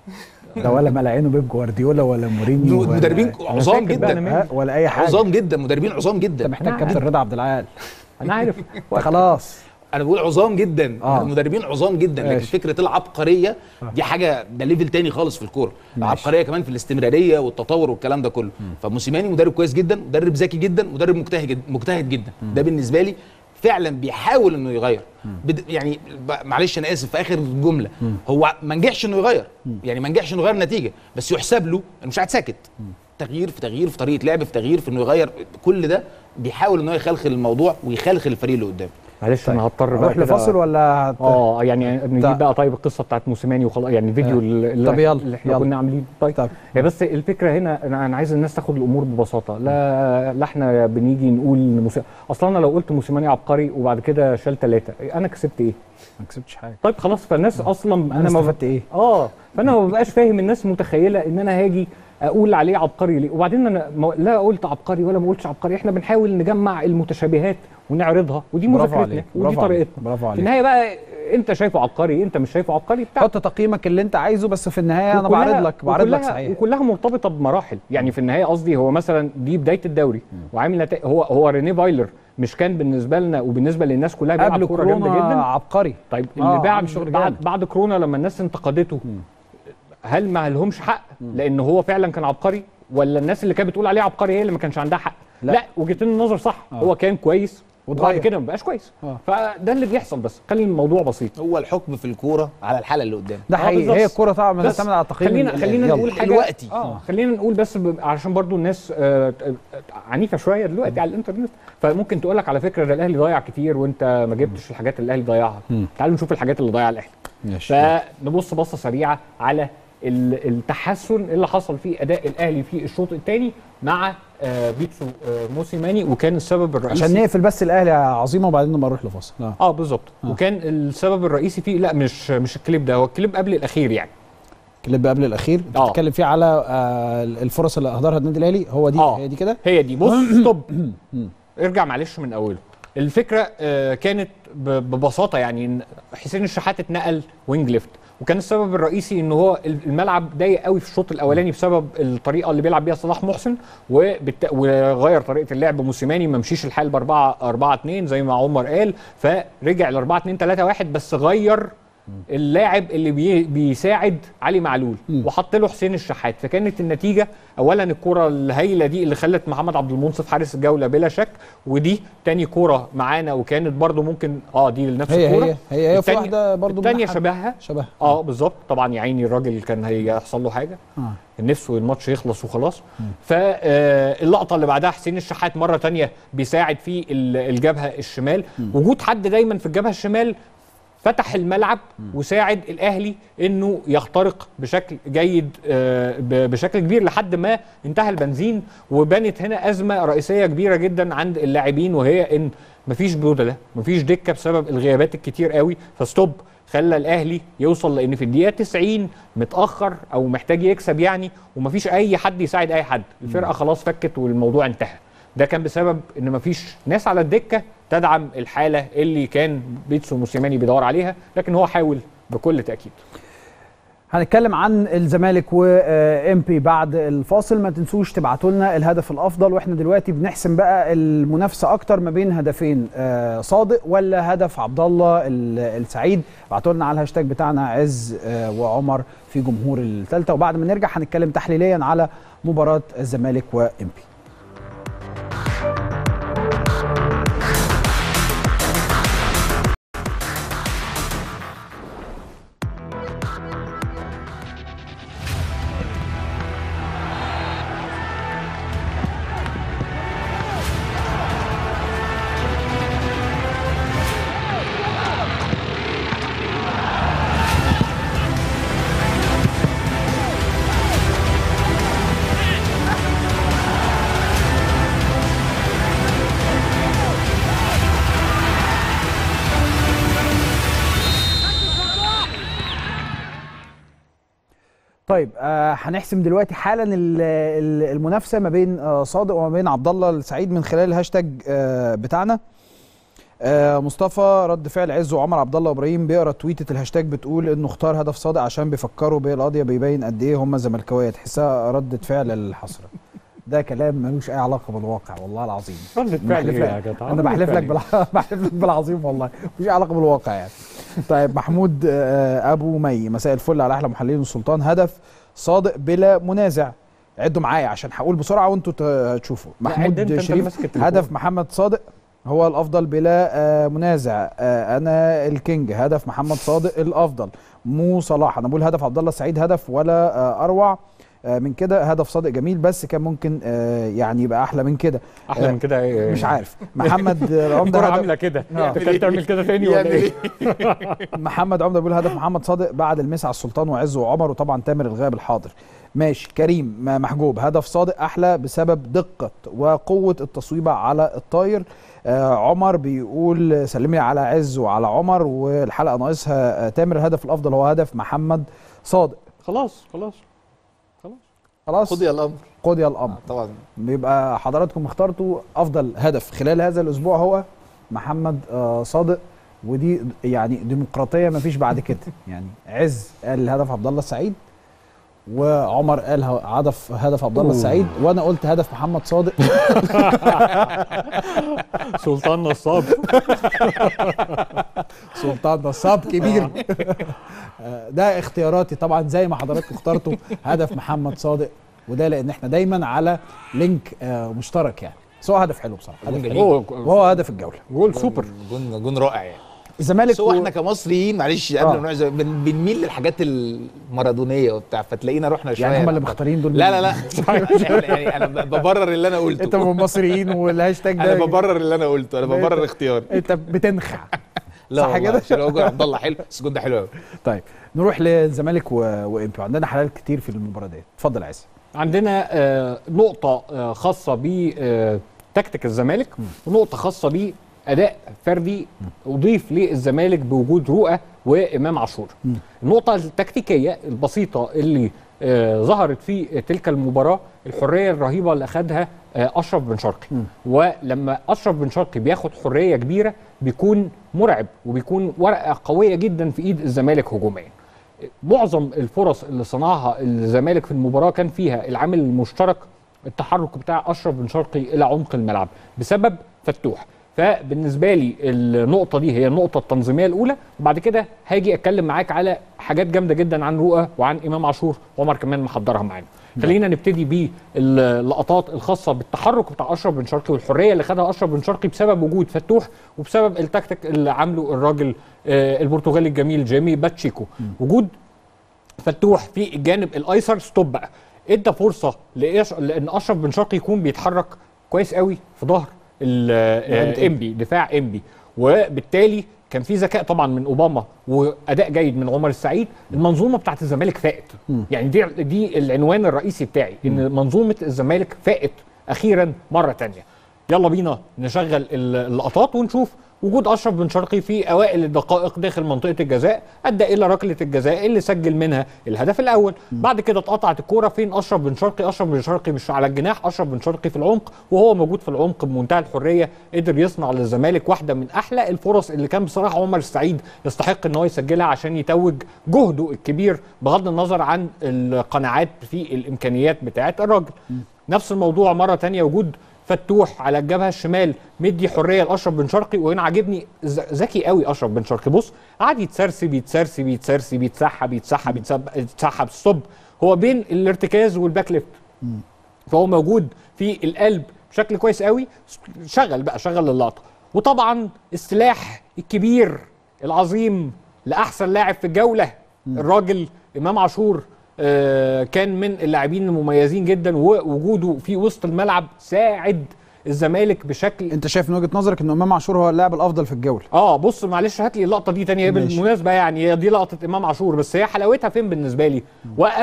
ده ولا ملاعينه بيب جوارديولا ولا مورينيو ولا- مدربين عظام فاكر بقى أنا جدا مالي. ها، ولا اي حاجه عظام جدا مدربين عظام انت جدا محتاج أنا كابتن عارف. رضا عبد العال انا عارف انت خلاص انا بقول عظام جدا آه. المدربين عظام جدا لكن ماشي. فكره العبقريه دي حاجه ده ليفل تاني خالص في الكوره العبقريه كمان في الاستمراريه والتطور والكلام ده كله فموسيماني مدرب كويس جدا مدرب ذكي جدا مدرب مجتهد جد- مجتهد جدا ده بالنسبه لي فعلا بيحاول انه يغير بد... يعني ب... معلش انا اسف في اخر جمله هو ما نجحش انه يغير يعني ما نجحش انه يغير النتيجه بس يحسب له انه مش قاعد ساكت تغيير في تغيير في طريقه لعب في تغيير في انه يغير كل ده بيحاول ان هو يخلخل الموضوع ويخلخل الفريق اللي قدامه معلش انا هضطر بقى نروح كده- لفاصل ولا هت- اه يعني نجيب طيب. بقى طيب القصه بتاعت موسيماني وخلاص يعني الفيديو اللي, طب يلا، اللي احنا يلا. كنا عاملينه طيب طب. هي بس الفكره هنا انا انا عايز الناس تاخد الامور ببساطه لا لا احنا بنيجي نقول إن موسي... اصلا انا لو قلت موسيماني عبقري وبعد كده شال ثلاثه انا كسبت ايه؟ ما كسبتش حاجه طيب خلاص فالناس اصلا انا ما استفدت ايه اه فانا ما ببقاش فاهم الناس متخيله ان انا هاجي اقول عليه عبقري ليه وبعدين انا ما- لا قلت عبقري ولا ما قلتش عبقري احنا بنحاول نجمع المتشابهات ونعرضها ودي برافو مذاكرتنا عليك، ودي برافو عليك، طريقتنا برافو في عليك. النهايه بقى انت شايفه عبقري انت مش شايفه عبقري بتاع حط تقييمك اللي انت عايزه بس في النهايه انا وكلها- بعرض لك بعرض لك وكلها- صحيح وكلها مرتبطه بمراحل يعني في النهايه قصدي هو مثلا دي بدايه الدوري وعامل نتائج هو هو ريني فايلر مش كان بالنسبه لنا وبالنسبه للناس كلها بيلعب قبل كوره جامده كورونا جدا عبقري طيب آه، اللي بعد عامل شغل بعد, جامد. بعد كورونا لما الناس انتقدته هل ما لهمش حق لان هو فعلا كان عبقري ولا الناس اللي كانت بتقول عليه عبقري هي اللي ما كانش عندها حق لا. لا, لا وجهتين النظر صح هو كان كويس وبعد واتغير. كده ما بقاش كويس آه. فده اللي بيحصل بس خلي الموضوع بسيط هو الحكم في الكوره على الحاله اللي قدام ده آه، حقيقي بالظبط. هي الكوره طبعا بس بتعتمد على تقييم خلينا ال- خلينا يلا. نقول حاجه دلوقتي. اه خلينا نقول بس ب... عشان برضو الناس آه آه، عنيفه شويه دلوقتي على الانترنت فممكن تقول لك على فكره ده الاهلي ضيع كتير وانت ما جبتش الحاجات اللي الاهلي ضيعها تعالوا نشوف الحاجات اللي ضيعها الاهلي ماشي فنبص بصه سريعه على ال- التحسن اللي حصل في اداء الاهلي في الشوط الثاني مع آه بيتسو آه موسيماني وكان السبب الرئيسي عشان نقفل بس الاهلي يا عظيمه وبعدين نبقى نروح لفاصل آه. اه بالظبط وكان السبب الرئيسي فيه لا مش مش الكليب ده هو الكليب قبل الاخير يعني كليب قبل الاخير آه. بتتكلم فيه على آه الفرص اللي اهدرها النادي الاهلي هو دي آه. هي دي كده هي دي بص ستوب ارجع معلش من اوله الفكره آه، كانت ب- ببساطه يعني إن حسين الشحات اتنقل وينج ليفت وكان السبب الرئيسي ان هو الملعب ضيق قوي في الشوط الاولاني بسبب الطريقه اللي بيلعب بيها صلاح محسن وبالت... وغير طريقه اللعب موسيماني ما مشيش الحال ب 4 4 2 زي ما عمر قال فرجع ل 4 2 3 1 بس غير اللاعب اللي بي بيساعد علي معلول وحط له حسين الشحات فكانت النتيجه اولا الكره الهايله دي اللي خلت محمد عبد المنصف حارس الجوله بلا شك ودي تاني كره معانا وكانت برضو ممكن اه دي لنفس هي الكوره هي هي هي في التانية- واحده برضو الثانيه منحة شبهها شبه اه بالظبط طبعا يا عيني الراجل كان هيحصل له حاجه آه. كان نفسه الماتش يخلص وخلاص فاللقطه اللي بعدها حسين الشحات مره تانية بيساعد في ال- الجبهه الشمال وجود حد دايما في الجبهه الشمال فتح الملعب وساعد الاهلي انه يخترق بشكل جيد آه، ب- بشكل كبير لحد ما انتهى البنزين وبانت هنا ازمه رئيسيه كبيره جدا عند اللاعبين وهي ان مفيش بدله مفيش دكه بسبب الغيابات الكتير قوي فستوب خلى الاهلي يوصل لان في الدقيقه 90 متاخر او محتاج يكسب يعني ومفيش اي حد يساعد اي حد الفرقه خلاص فكت والموضوع انتهى ده كان بسبب ان مفيش ناس على الدكه تدعم الحاله اللي كان بيتسو موسيماني بيدور عليها لكن هو حاول بكل تاكيد هنتكلم عن الزمالك وام بي بعد الفاصل ما تنسوش تبعتوا لنا الهدف الافضل واحنا دلوقتي بنحسم بقى المنافسه اكتر ما بين هدفين آه، صادق ولا هدف عبد الله ال- السعيد ابعتوا لنا على الهاشتاج بتاعنا عز آه، وعمر في جمهور الثالثه وبعد ما نرجع هنتكلم تحليليا على مباراه الزمالك وام بي طيب آه هنحسم دلوقتي حالا ال- ال- المنافسه ما بين آه صادق وما بين عبد الله السعيد من خلال الهاشتاج آه بتاعنا آه مصطفى رد فعل عز وعمر عبد الله وابراهيم بيقرا تويته الهاشتاج بتقول انه اختار هدف صادق عشان بيفكروا بالقضيه بيبين قد ايه هم زملكاويه تحسها رده فعل الحسره ده كلام ملوش اي علاقه بالواقع والله العظيم ردة فعل بحلف ايه لك- يا جدع انا ردة بحلف فعل لك إيه؟ بالع... بحلف لك بالعظيم والله مش علاقه بالواقع يعني طيب محمود آه، ابو مي مساء الفل على احلى محللين والسلطان هدف صادق بلا منازع عدوا معايا عشان هقول بسرعه وانتوا ت- تشوفوا لا، عد محمود أنت، أنت اللي شريف ماسك التليفون. هدف محمد صادق هو الافضل بلا آه، منازع آه، انا الكينج هدف محمد صادق الافضل مو صلاح انا بقول هدف عبد الله السعيد هدف ولا آه، اروع آه، من كده هدف صادق جميل بس كان ممكن آه، يعني يبقى احلى من كده احلى من كده إيه؟ مش عارف محمد عمده الكرة هدف عامله كده آه. انت كنت تعمل كده تاني ولا ايه؟ محمد عمده بيقول هدف محمد صادق بعد المس على السلطان وعز وعمر وطبعا تامر الغاب الحاضر ماشي كريم ما- محجوب هدف صادق احلى بسبب دقه وقوه التصويبه على الطاير آه عمر بيقول سلمي على عز وعلى عمر والحلقه ناقصها آه تامر الهدف الافضل هو هدف محمد صادق خلاص خلاص خلاص خلاص قضي الامر قضي الامر طبعا بيبقى حضراتكم اخترتوا افضل هدف خلال هذا الاسبوع هو محمد آه، صادق ودي يعني ديمقراطيه ما فيش بعد كده يعني عز قال هدف عبد الله السعيد وعمر قال ه- هدف هدف عبد الله أوه. السعيد وانا قلت هدف محمد صادق سلطان نصاب سلطان نصاب كبير آه، ده اختياراتي طبعا زي ما حضراتكم اخترتوا هدف محمد صادق وده لان احنا دايما على لينك آه، مشترك يعني بس هو هدف حلو بصراحه هدف جميل. حلو هو وهو هدف الجوله جول سوبر جون جون رائع يعني الزمالك بس هو و- احنا كمصريين معلش قبل آه. ما نروح زي- بن- بنميل للحاجات المارادونيه وبتاع فتلاقينا رحنا شويه يعني هم اللي مختارين دول لا لا لا يعني انا ب- ببرر اللي انا قلته انت من المصريين والهاشتاج ده انا ببرر اللي انا قلته انا ببرر اختياري انت بتنخع لا صح والله كده؟ عشان هو جون عبد الله حلو بس الجون ده حلو قوي طيب نروح للزمالك و... وامبي وعندنا حالات كتير في المباراه دي اتفضل يا عايز عندنا آه، نقطة آه، خاصة بتكتيك الزمالك ونقطة خاصة بأداء فردي أضيف للزمالك بوجود رؤى وإمام عاشور. النقطة التكتيكية البسيطة اللي آه، ظهرت في تلك المباراة الحرية الرهيبة اللي أخدها آه، أشرف بن شرقي ولما أشرف بن شرقي بياخد حرية كبيرة بيكون مرعب وبيكون ورقة قوية جدا في إيد الزمالك هجوميا. معظم الفرص اللي صنعها الزمالك في المباراه كان فيها العامل المشترك التحرك بتاع اشرف بن شرقي الى عمق الملعب بسبب فتوح فبالنسبه لي النقطه دي هي النقطه التنظيميه الاولى وبعد كده هاجي اتكلم معاك على حاجات جامده جدا عن رؤى وعن امام عاشور وعمر كمان محضرها معانا خلينا نبتدي باللقطات الخاصه بالتحرك بتاع اشرف بن شرقي والحريه اللي خدها اشرف بن شرقي بسبب وجود فتوح وبسبب التكتيك اللي عامله الراجل آه، البرتغالي الجميل جيمي باتشيكو وجود فتوح في الجانب الايسر ستوب بقى ادى فرصه لإيش لان اشرف بن شرقي يكون بيتحرك كويس قوي في ظهر ال- آه، انبي دفاع انبي وبالتالي كان في ذكاء طبعا من اوباما واداء جيد من عمر السعيد المنظومه بتاعت الزمالك فائت يعني دي دي العنوان الرئيسي بتاعي ان منظومه الزمالك فائت اخيرا مره تانية يلا بينا نشغل اللقطات ونشوف وجود اشرف بن شرقي في اوائل الدقائق داخل منطقه الجزاء ادى الى ركله الجزاء اللي سجل منها الهدف الاول بعد كده اتقطعت الكوره فين اشرف بن شرقي اشرف بن شرقي مش على الجناح اشرف بن شرقي في العمق وهو موجود في العمق بمنتهى الحريه قدر يصنع للزمالك واحده من احلى الفرص اللي كان بصراحه عمر السعيد يستحق ان هو يسجلها عشان يتوج جهده الكبير بغض النظر عن القناعات في الامكانيات بتاعه الراجل نفس الموضوع مره تانية وجود فتوح على الجبهه الشمال مدي حريه لاشرف بن شرقي وهنا عاجبني ذ- ذكي قوي اشرف بن شرقي بص قعد يتسرسب يتسرسب يتسرسب يتسحب يتسحب يتسحب يتسحب ستوب هو بين الارتكاز والباك ليفت فهو موجود في القلب بشكل كويس قوي شغل بقى شغل اللقطه وطبعا السلاح الكبير العظيم لاحسن لاعب في الجوله الراجل امام عاشور آه، كان من اللاعبين المميزين جدا ووجوده في وسط الملعب ساعد الزمالك بشكل انت شايف من وجهه نظرك ان امام عاشور هو اللاعب الافضل في الجوله اه بص معلش هات لي اللقطه دي تانية هي ماشي. بالمناسبه يعني هي دي لقطه امام عاشور بس هي حلاوتها فين بالنسبه لي وقف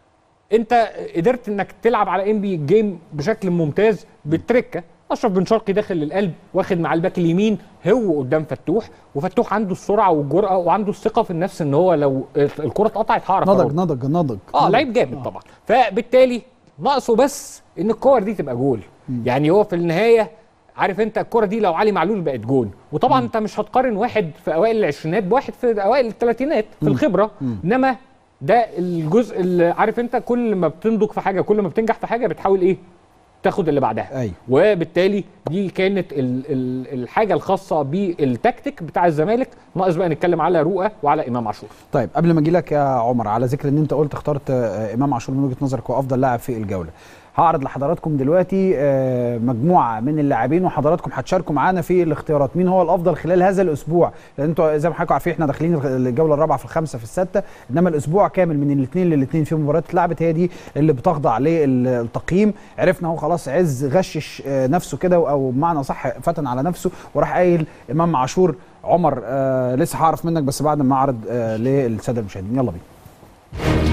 انت قدرت انك تلعب على ام بي جيم بشكل ممتاز بالتركه اشرف بن شرقي داخل للقلب واخد مع الباك اليمين هو قدام فتوح وفتوح عنده السرعه والجرأه وعنده الثقه في النفس ان هو لو الكره اتقطعت هعرف نضج أرد. نضج نضج اه نضج. لعيب جامد طبعا فبالتالي ناقصه بس ان الكور دي تبقى جول يعني هو في النهايه عارف انت الكره دي لو علي معلول بقت جون وطبعا انت مش هتقارن واحد في اوائل العشرينات بواحد في اوائل الثلاثينات في الخبره انما ده الجزء اللي عارف انت كل ما بتنضج في حاجه كل ما بتنجح في حاجه بتحاول ايه تاخد اللي بعدها أيوة. وبالتالي دي كانت ال ال الحاجه الخاصه بالتكتيك بتاع الزمالك ناقص بقى نتكلم على رؤى وعلى امام عاشور طيب قبل ما اجي لك يا عمر على ذكر ان انت قلت اخترت آه، امام عاشور من وجهه نظرك هو افضل لاعب في الجوله هعرض لحضراتكم دلوقتي آه، مجموعه من اللاعبين وحضراتكم هتشاركوا معانا في الاختيارات مين هو الافضل خلال هذا الاسبوع لان انتوا زي ما حضراتكم عارفين احنا داخلين الجوله الرابعه في الخامسه في السادسه انما الاسبوع كامل من الاثنين للاثنين في مباريات اتلعبت هي دي اللي بتخضع للتقييم عرفنا هو خلاص عز غشش آه، نفسه كده او بمعنى صح فتن على نفسه وراح قايل امام عاشور عمر آه لسه هعرف منك بس بعد ما اعرض آه للساده المشاهدين يلا بينا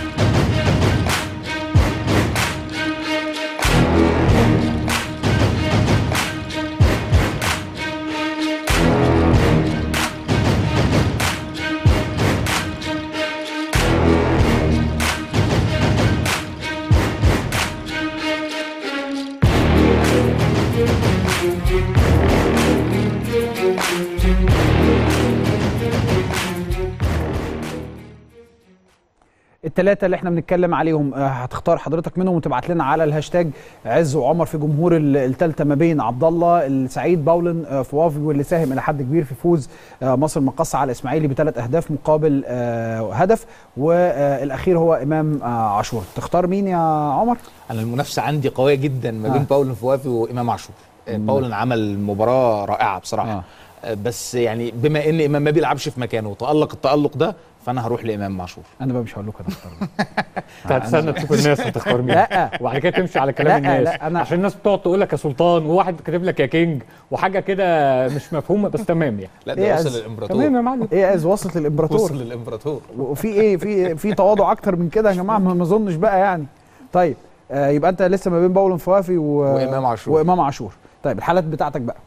الثلاثه اللي احنا بنتكلم عليهم آه، هتختار حضرتك منهم وتبعت لنا على الهاشتاج عز وعمر في جمهور الثالثه ما بين عبد الله السعيد باولن آه، فوافي واللي ساهم الى حد كبير في فوز آه، مصر المقاصه على الاسماعيلي بثلاث اهداف مقابل آه، هدف والاخير هو امام آه، عاشور تختار مين يا عمر انا المنافسه عندي قويه جدا ما بين آه. باولن فوافي وامام عاشور آه، باولن عمل مباراه رائعه بصراحه آه. آه. بس يعني بما ان امام ما بيلعبش في مكانه وتالق التالق ده فانا هروح لامام عاشور انا بقى مش هقول لكم انا اختار مين. انت هتستنى تشوف الناس هتختار مين لا. وبعد كده تمشي على كلام لا، الناس لا، أنا- عشان الناس بتقعد تقول لك يا سلطان وواحد كاتب لك يا كينج وحاجه كده مش مفهومه بس تمام يعني لا إيه ده يا وصل عز؟ للامبراطور تمام يا معلم ايه عايز وصلت للامبراطور وصل للامبراطور وفي ايه في في تواضع اكتر من كده يا جماعه ما ما اظنش بقى يعني طيب آه يبقى انت لسه ما بين باولن فوافي و... وإمام عاشور. وامام عاشور طيب الحالات بتاعتك بقى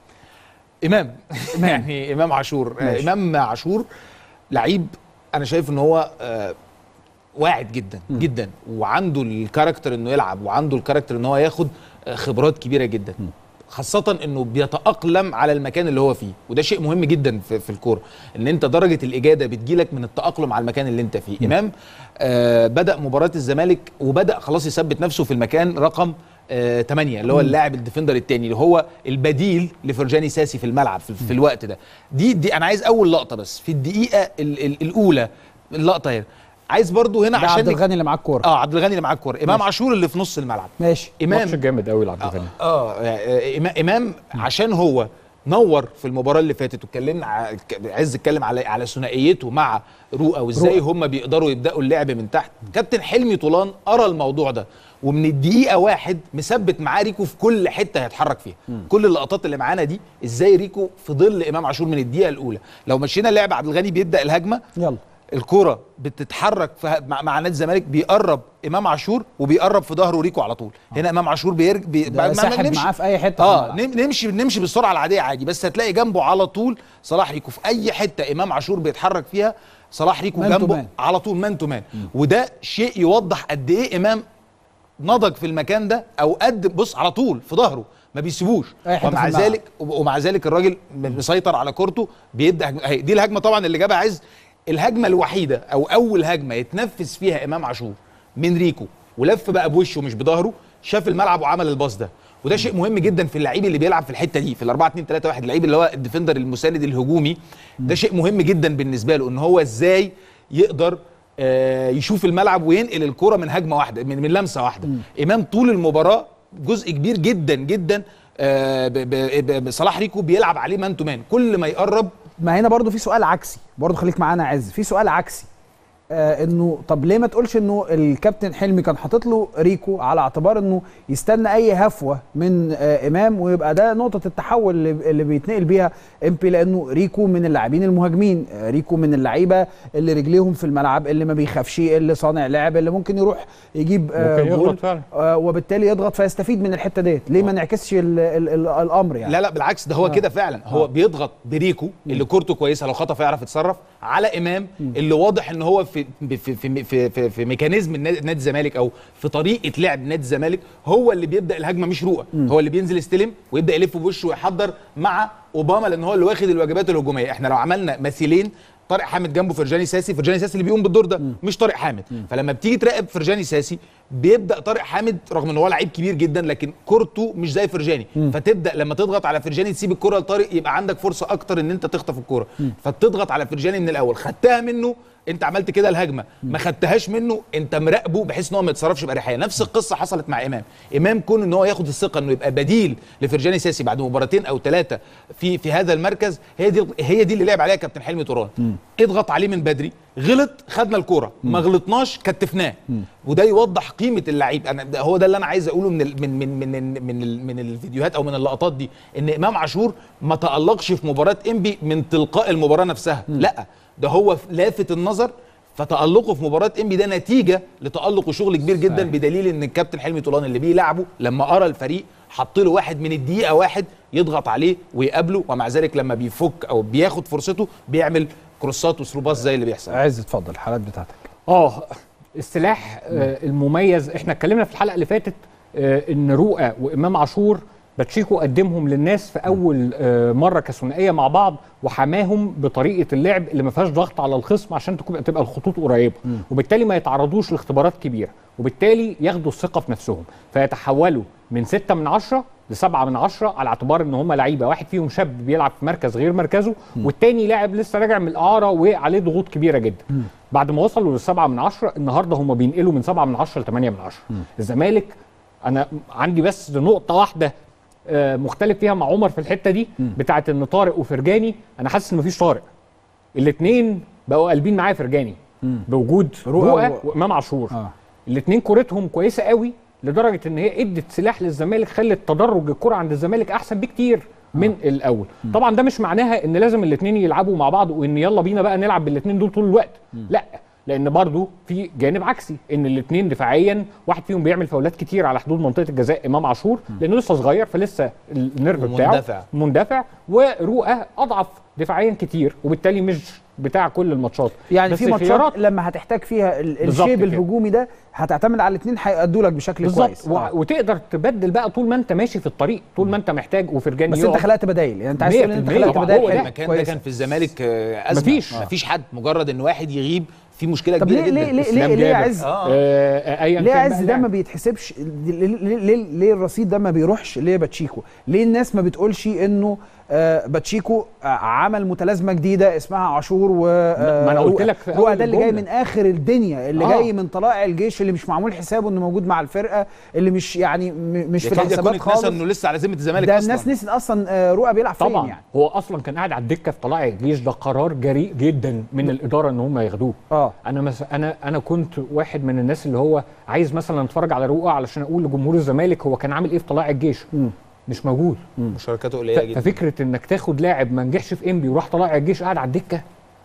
امام يعني امام عاشور آه، ماشي. امام عاشور لعيب انا شايف ان هو آه، واعد جدا مم. جدا وعنده الكاركتر انه يلعب وعنده الكاركتر ان هو ياخد آه، خبرات كبيره جدا مم. خاصة انه بيتأقلم على المكان اللي هو فيه وده شيء مهم جدا في, في الكورة ان انت درجة الإجادة بتجيلك من التأقلم على المكان اللي انت فيه مم. امام آه بدأ مباراة الزمالك وبدأ خلاص يثبت نفسه في المكان رقم آه 8 اللي هو مم. اللاعب الديفندر الثاني اللي هو البديل لفرجاني ساسي في الملعب في, في الوقت ده دي دي انا عايز اول لقطة بس في الدقيقة ال ال الأولى اللقطة هنا عايز برضو هنا ده عشان عبد نك- الغني اللي معاك كوره اه عبد الغني اللي معاه الكورة امام ماشي. عاشور اللي في نص الملعب ماشي امام ماتش جامد قوي لعبد الغني اه آه، إمام- امام عشان هو نور في المباراه اللي فاتت واتكلمنا ع- ك- عز اتكلم على على ثنائيته مع رؤى وازاي رؤى. هم بيقدروا يبداوا اللعب من تحت كابتن حلمي طولان قرا الموضوع ده ومن الدقيقه واحد مثبت معاه ريكو في كل حته هيتحرك فيها كل اللقطات اللي معانا دي ازاي ريكو في ظل امام عاشور من الدقيقه الاولى لو مشينا لعب عبد الغني بيبدا الهجمه يلا الكرة بتتحرك في مع, مع نادي الزمالك بيقرب امام عاشور وبيقرب في ظهره ريكو على طول هنا امام عاشور بيرج بي ده ما- ساحب نمشي- معاه في اي حته في اه الملعب. نم- نمشي نمشي بالسرعه العاديه عادي بس هتلاقي جنبه على طول صلاح ريكو في اي حته امام عاشور بيتحرك فيها صلاح ريكو مان تو جنبه مان. على طول مان تو مان وده شيء يوضح قد ايه امام نضج في المكان ده او قد بص على طول في ظهره ما بيسيبوش أي حتة ومع في الملعب. ذلك ومع ذلك الراجل مسيطر على كورته بيبدا هجم- أهي دي الهجمه طبعا اللي جابها عز الهجمه الوحيده او اول هجمه يتنفذ فيها امام عاشور من ريكو ولف بقى بوشه مش بظهره شاف الملعب وعمل الباص ده وده شيء مهم جدا في اللعيب اللي بيلعب في الحته دي في ال 4 2 3 1 اللعيب اللي هو الديفندر المساند الهجومي ده شيء مهم جدا بالنسبه له ان هو ازاي يقدر آه، يشوف الملعب وينقل الكرة من هجمه واحده من, من لمسه واحده امام طول المباراه جزء كبير جدا جدا آه، ب- ب- ب- بصلاح ريكو بيلعب عليه مان تو مان كل ما يقرب ما هنا برضو في سؤال عكسي برضو خليك معانا يا عز في سؤال عكسي آه انه طب ليه ما تقولش انه الكابتن حلمي كان حاطط له ريكو على اعتبار انه يستنى اي هفوه من آه امام ويبقى ده نقطه التحول اللي, اللي بيتنقل بيها امبي لانه ريكو من اللاعبين المهاجمين آه ريكو من اللعيبه اللي رجليهم في الملعب اللي ما بيخافش اللي صانع لعب اللي ممكن يروح يجيب آه ممكن يغلط جول فعلا. آه وبالتالي يضغط فيستفيد من الحته ديت ليه ما نعكسش ال ال ال الامر يعني لا لا بالعكس ده هو آه. كده فعلا هو آه. بيضغط بريكو اللي كورته كويسه لو خطف يعرف يتصرف على امام اللي واضح ان هو في في في في في, في, في ميكانيزم النادي نادي الزمالك او في طريقه لعب نادي الزمالك هو اللي بيبدا الهجمه مش رؤى هو اللي بينزل يستلم ويبدا يلف بوشه ويحضر مع اوباما لان هو اللي واخد الواجبات الهجوميه احنا لو عملنا مثيلين طارق حامد جنبه فرجاني ساسي فرجاني ساسي اللي بيقوم بالدور ده مش طارق حامد فلما بتيجي تراقب فرجاني ساسي بيبدا طارق حامد رغم ان هو لعيب كبير جدا لكن كورته مش زي فرجاني فتبدا لما تضغط على فرجاني تسيب الكره لطارق يبقى عندك فرصه اكتر ان انت تخطف الكره فتضغط على فرجاني من الاول خدتها منه انت عملت كده الهجمه ما خدتهاش منه انت مراقبه بحيث ان هو ما يتصرفش باريحيه نفس القصه حصلت مع امام امام كون ان هو ياخد الثقه انه يبقى بديل لفرجاني ساسي بعد مباراتين او ثلاثه في في هذا المركز هي دي هي دي اللي لعب عليها كابتن حلمي طوران اضغط عليه من بدري غلط خدنا الكوره ما غلطناش كتفناه وده يوضح قيمه اللعيب انا ده هو ده اللي انا عايز اقوله من ال من من من ال من, ال من الفيديوهات او من اللقطات دي ان امام عاشور ما تالقش في مباراه انبي من تلقاء المباراه نفسها لا ده هو لافت النظر فتألقه في مباراة انبي ده نتيجة لتألق وشغل كبير جدا صحيح. بدليل ان الكابتن حلمي طولان اللي بيلعبه لما ارى الفريق حط له واحد من الدقيقة واحد يضغط عليه ويقابله ومع ذلك لما بيفك او بياخد فرصته بيعمل كروسات وثروبات زي اللي بيحصل عايز اتفضل الحالات بتاعتك اه السلاح آه المميز احنا اتكلمنا في الحلقه اللي فاتت آه ان رؤى وامام عاشور باتشيكو قدمهم للناس في اول آه مره كثنائيه مع بعض وحماهم بطريقه اللعب اللي ما فيهاش ضغط على الخصم عشان تكون تبقى الخطوط قريبه وبالتالي ما يتعرضوش لاختبارات كبيره وبالتالي ياخدوا الثقه في نفسهم فيتحولوا من ستة من عشرة لسبعة من عشرة على اعتبار ان هم لعيبه واحد فيهم شاب بيلعب في مركز غير مركزه والتاني لاعب لسه راجع من الاعاره وعليه ضغوط كبيره جدا بعد ما وصلوا للسبعة من عشرة النهارده هم بينقلوا من سبعة من عشرة لثمانية من عشرة الزمالك انا عندي بس نقطه واحده آه، مختلف فيها مع عمر في الحته دي بتاعه ان طارق وفرجاني انا حاسس ان مفيش طارق الاثنين بقوا قلبين معايا فرجاني بوجود رؤى رؤى و- وامام عاشور اه الاثنين كورتهم كويسه قوي لدرجه ان هي ادت سلاح للزمالك خلت تدرج الكره عند الزمالك احسن بكتير من الاول طبعا ده مش معناها ان لازم الاثنين يلعبوا مع بعض وان يلا بينا بقى نلعب بالاثنين دول طول الوقت لا لان برضو في جانب عكسي ان الاثنين دفاعيا واحد فيهم بيعمل فاولات كتير على حدود منطقه الجزاء امام عاشور لانه لسه صغير فلسه النيرف بتاعه ومندفع. مندفع ورؤى اضعف دفاعيا كتير وبالتالي مش بتاع كل الماتشات يعني بس في ماتشات خيارات لما هتحتاج فيها ال- بالظبط الشيب كده. الهجومي ده هتعتمد على الاثنين هيأدوا لك بشكل بالظبط كويس و... آه. وتقدر تبدل بقى طول ما انت ماشي في الطريق طول ما انت محتاج وفرجاني بس انت يقف. خلقت بدايل يعني انت عايز تقول ان انت 100% خلقت طبعا. بدايل هو ده. حلوة، المكان ده كويسة. كان في الزمالك آه، ازمه مفيش. مفيش حد مجرد ان واحد يغيب في مشكله طب كبيره ليه جدا ليه ليه إسلام ليه, ليه جابر. عز اه آه ايا ليه كان عز بقى ده لاعب. ما بيتحسبش ليه, ليه, ليه, ليه الرصيد ده ما بيروحش ليه باتشيكو ليه الناس ما بتقولش انه آه باتشيكو آه عمل متلازمه جديده اسمها عاشور و آه ما أنا قلت رؤى. لك في رؤى أول ده اللي جاي الجملة. من اخر الدنيا اللي آه. جاي من طلائع الجيش اللي مش معمول حسابه انه موجود مع الفرقه اللي مش يعني م- مش في يكاد يكون الحسابات اتنسى خالص انه لسه على ذمه الزمالك ده اصلا الناس نسيت اصلا آه رؤى بيلعب فين طبعا يعني هو اصلا كان قاعد على الدكه في طلائع الجيش ده قرار جريء جدا من الاداره ان هم ياخدوه اه انا مس... انا انا كنت واحد من الناس اللي هو عايز مثلا اتفرج على رؤى علشان اقول لجمهور الزمالك هو كان عامل ايه في طلائع الجيش مم. مش موجود مشاركاته ف... قليله جدا ففكره انك تاخد لاعب ما نجحش في انبي وراح طلائع الجيش قاعد على الدكه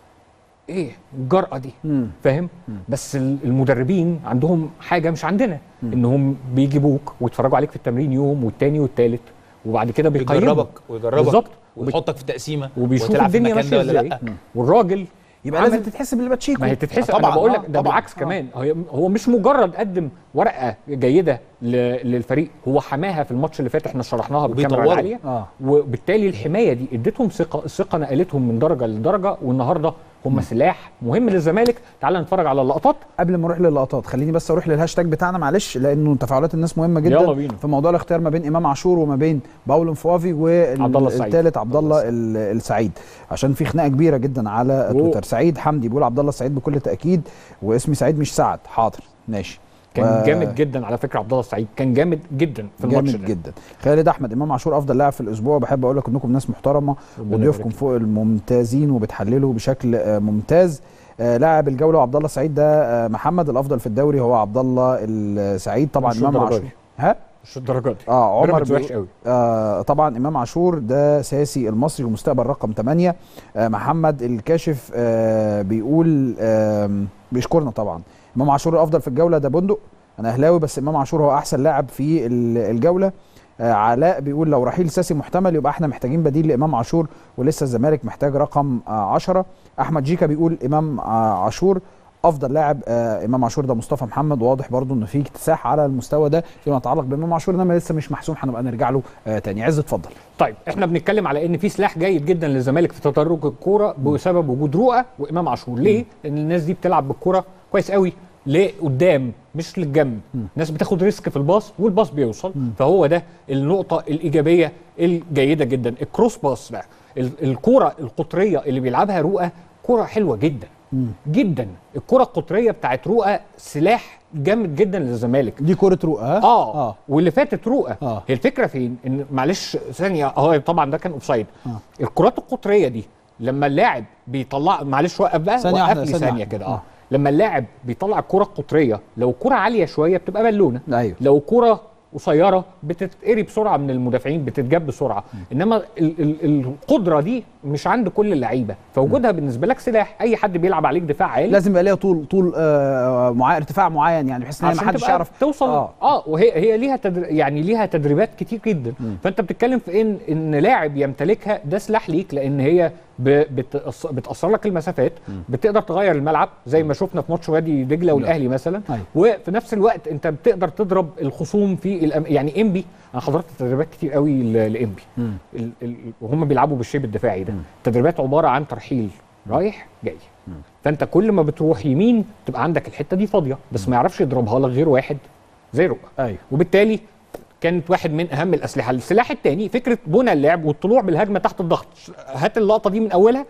ايه الجرأه دي مم. فاهم بس ال- المدربين عندهم حاجه مش عندنا انهم بيجيبوك ويتفرجوا عليك في التمرين يوم والتاني والتالت وبعد كده بيقيموك ويجربك ويجربك بالظبط ويحطك في تقسيمه وبيشوفوا وتلعب في الدنيا المكان ماشيه ده ولا ازاي لا والراجل يبقى عمل- لازم تتحسب لباتشيكو ما هي تتحسب طبعاً، انا بقول لك آه، ده طبعاً. بالعكس كمان هو هو مش مجرد قدم ورقه جيده ل- للفريق هو حماها في الماتش اللي فات احنا شرحناها بالكاميرا وبيطوروا. العاليه اه وبالتالي الحمايه دي اديتهم ثقه الثقه نقلتهم من درجه لدرجه والنهارده هم سلاح مهم للزمالك تعال نتفرج على اللقطات قبل ما اروح للقطات خليني بس اروح للهاشتاج بتاعنا معلش لانه تفاعلات الناس مهمه جدا يلا بينا. في موضوع الاختيار ما بين امام عاشور وما بين باولو مفوافي عبد الله السعيد. والثالث عبد الله ال- السعيد عشان في خناقه كبيره جدا على أوه. تويتر سعيد حمدي بيقول عبد الله السعيد بكل تاكيد واسمي سعيد مش سعد حاضر ماشي كان و- جامد جدا على فكره عبد الله السعيد كان جامد جدا في الماتش جامد ده جدا خالد احمد امام عاشور افضل لاعب في الاسبوع بحب اقول لك انكم ناس محترمه ربنا وضيوفكم يبارك فوق الممتازين وبتحللوا بشكل آه، ممتاز آه، لاعب الجوله وعبد الله السعيد ده آه، محمد الافضل في الدوري هو عبد الله السعيد طبعا مش امام الدرجة عاشور دي. ها مش الدرجات دي اه عمر بيراميدز بيقول- وحش قوي آه طبعا امام عاشور ده ساسي المصري ومستقبل رقم 8 آه محمد الكاشف آه بيقول آه بيشكرنا طبعا امام عاشور الافضل في الجوله ده بندق انا اهلاوي بس امام عاشور هو احسن لاعب في ال- الجوله آه علاء بيقول لو رحيل ساسي محتمل يبقى احنا محتاجين بديل لامام عاشور ولسه الزمالك محتاج رقم 10 آه احمد جيكا بيقول امام آه عاشور افضل لاعب آه امام عاشور ده مصطفى محمد واضح برضو انه في اكتساح على المستوى ده فيما يتعلق بامام عاشور انما لسه مش محسوم هنبقى نرجع له آه تاني عز اتفضل طيب احنا بنتكلم على ان في سلاح جيد جدا للزمالك في تدرج الكوره بسبب وجود رؤى وامام عاشور ليه لان الناس دي بتلعب بالكوره كويس قوي لقدام مش للجنب الناس بتاخد ريسك في الباص والباص بيوصل فهو ده النقطه الايجابيه الجيده جدا الكروس باص بقى ال- الكوره القطريه اللي بيلعبها رؤى كوره حلوه جدا جدا الكره القطريه بتاعت رؤى سلاح جامد جدا للزمالك دي كره رؤى ها؟ اه, اه آه. واللي فاتت رؤى آه. هي الفكره فين ان معلش ثانيه اه طبعا ده كان اوفسايد آه. الكرات القطريه دي لما اللاعب بيطلع معلش وقف بقى ثانية وقف واحدة، لي ثانية ثانيه واحدة. كده آه. اه لما اللاعب بيطلع الكره القطريه لو الكره عاليه شويه بتبقى بالونه ايوه لو كرة قصيرة بتتقري بسرعة من المدافعين بتتجاب بسرعة انما ال ال القدرة دي مش عند كل اللعيبة فوجودها بالنسبة لك سلاح اي حد بيلعب عليك دفاع عالي لازم يبقى ليها طول طول آه معين ارتفاع معين يعني بحيث ان هي ما عشان حدش تبقى يعرف توصل اه اه, آه وهي هي ليها تدر... يعني ليها تدريبات كتير جدا فانت بتتكلم في ان ان لاعب يمتلكها ده سلاح ليك لان هي ب... بتأص... بتاثر لك المسافات بتقدر تغير الملعب زي ما شفنا في ماتش وادي دجله والاهلي مثلا أيوة. وفي نفس الوقت انت بتقدر تضرب الخصوم في الأم... يعني انبي انا حضرت تدريبات كتير قوي ل- لانبي ال... ال... وهم بيلعبوا بالشيب الدفاعي ده التدريبات عباره عن ترحيل رايح جاي فانت كل ما بتروح يمين تبقى عندك الحته دي فاضيه بس ما يعرفش يضربها لك غير واحد زي رؤى ايوه وبالتالي كانت واحد من اهم الاسلحه السلاح الثاني فكره بنى اللعب والطلوع بالهجمه تحت الضغط هات اللقطه دي من اولها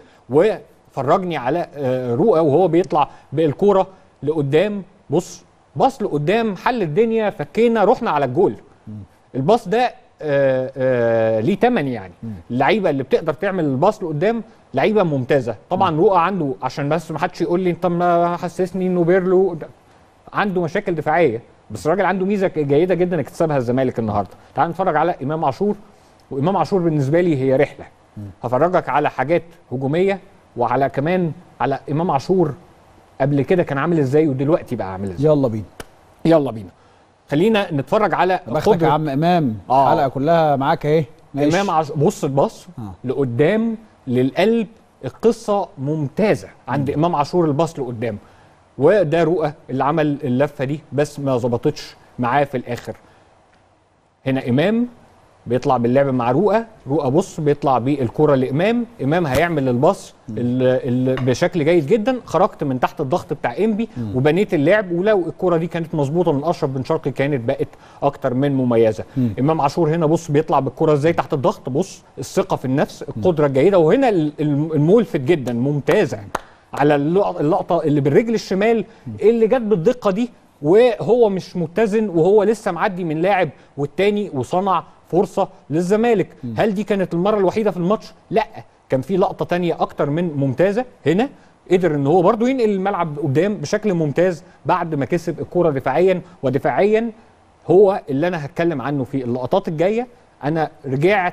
وفرجني على آه، رؤى وهو بيطلع بالكوره لقدام بص باص لقدام حل الدنيا فكينا رحنا على الجول الباص ده آه، آه، ليه تمن يعني اللعيبه اللي بتقدر تعمل الباص لقدام لعيبه ممتازه طبعا رؤى عنده عشان بس ما حدش يقول لي انت ما حسسني انه بيرلو ده- عنده مشاكل دفاعيه بس الراجل عنده ميزه جيده جدا اكتسبها الزمالك النهارده تعال نتفرج على امام عاشور وامام عاشور بالنسبه لي هي رحله هفرجك على حاجات هجوميه وعلى كمان على امام عاشور قبل كده كان عامل ازاي ودلوقتي بقى عامل ازاي يلا بينا يلا بينا خلينا نتفرج على بختك يا عم امام آه. الحلقه كلها معاك اهي ماشي. امام عش... بص الباص آه. لقدام للقلب القصه ممتازه عند امام عاشور الباص لقدام وده رؤى اللي عمل اللفه دي بس ما ظبطتش معاه في الاخر هنا امام بيطلع باللعب مع رؤى رؤى بص بيطلع بالكره لامام امام هيعمل الباص ال- ال- بشكل جيد جدا خرجت من تحت الضغط بتاع انبي وبنيت اللعب ولو الكره دي كانت مظبوطه من اشرف بن شرقي كانت بقت اكتر من مميزه امام عاشور هنا بص بيطلع بالكره ازاي تحت الضغط بص الثقه في النفس القدره الجيده وهنا ال- الم- الملفت جدا ممتازه على اللق- اللقطه اللي بالرجل الشمال اللي جت بالدقه دي وهو مش متزن وهو لسه معدي من لاعب والتاني وصنع فرصه للزمالك هل دي كانت المره الوحيده في الماتش لا كان في لقطه تانية اكتر من ممتازه هنا قدر ان هو برضو ينقل الملعب قدام بشكل ممتاز بعد ما كسب الكره دفاعيا ودفاعيا هو اللي انا هتكلم عنه في اللقطات الجايه انا رجعت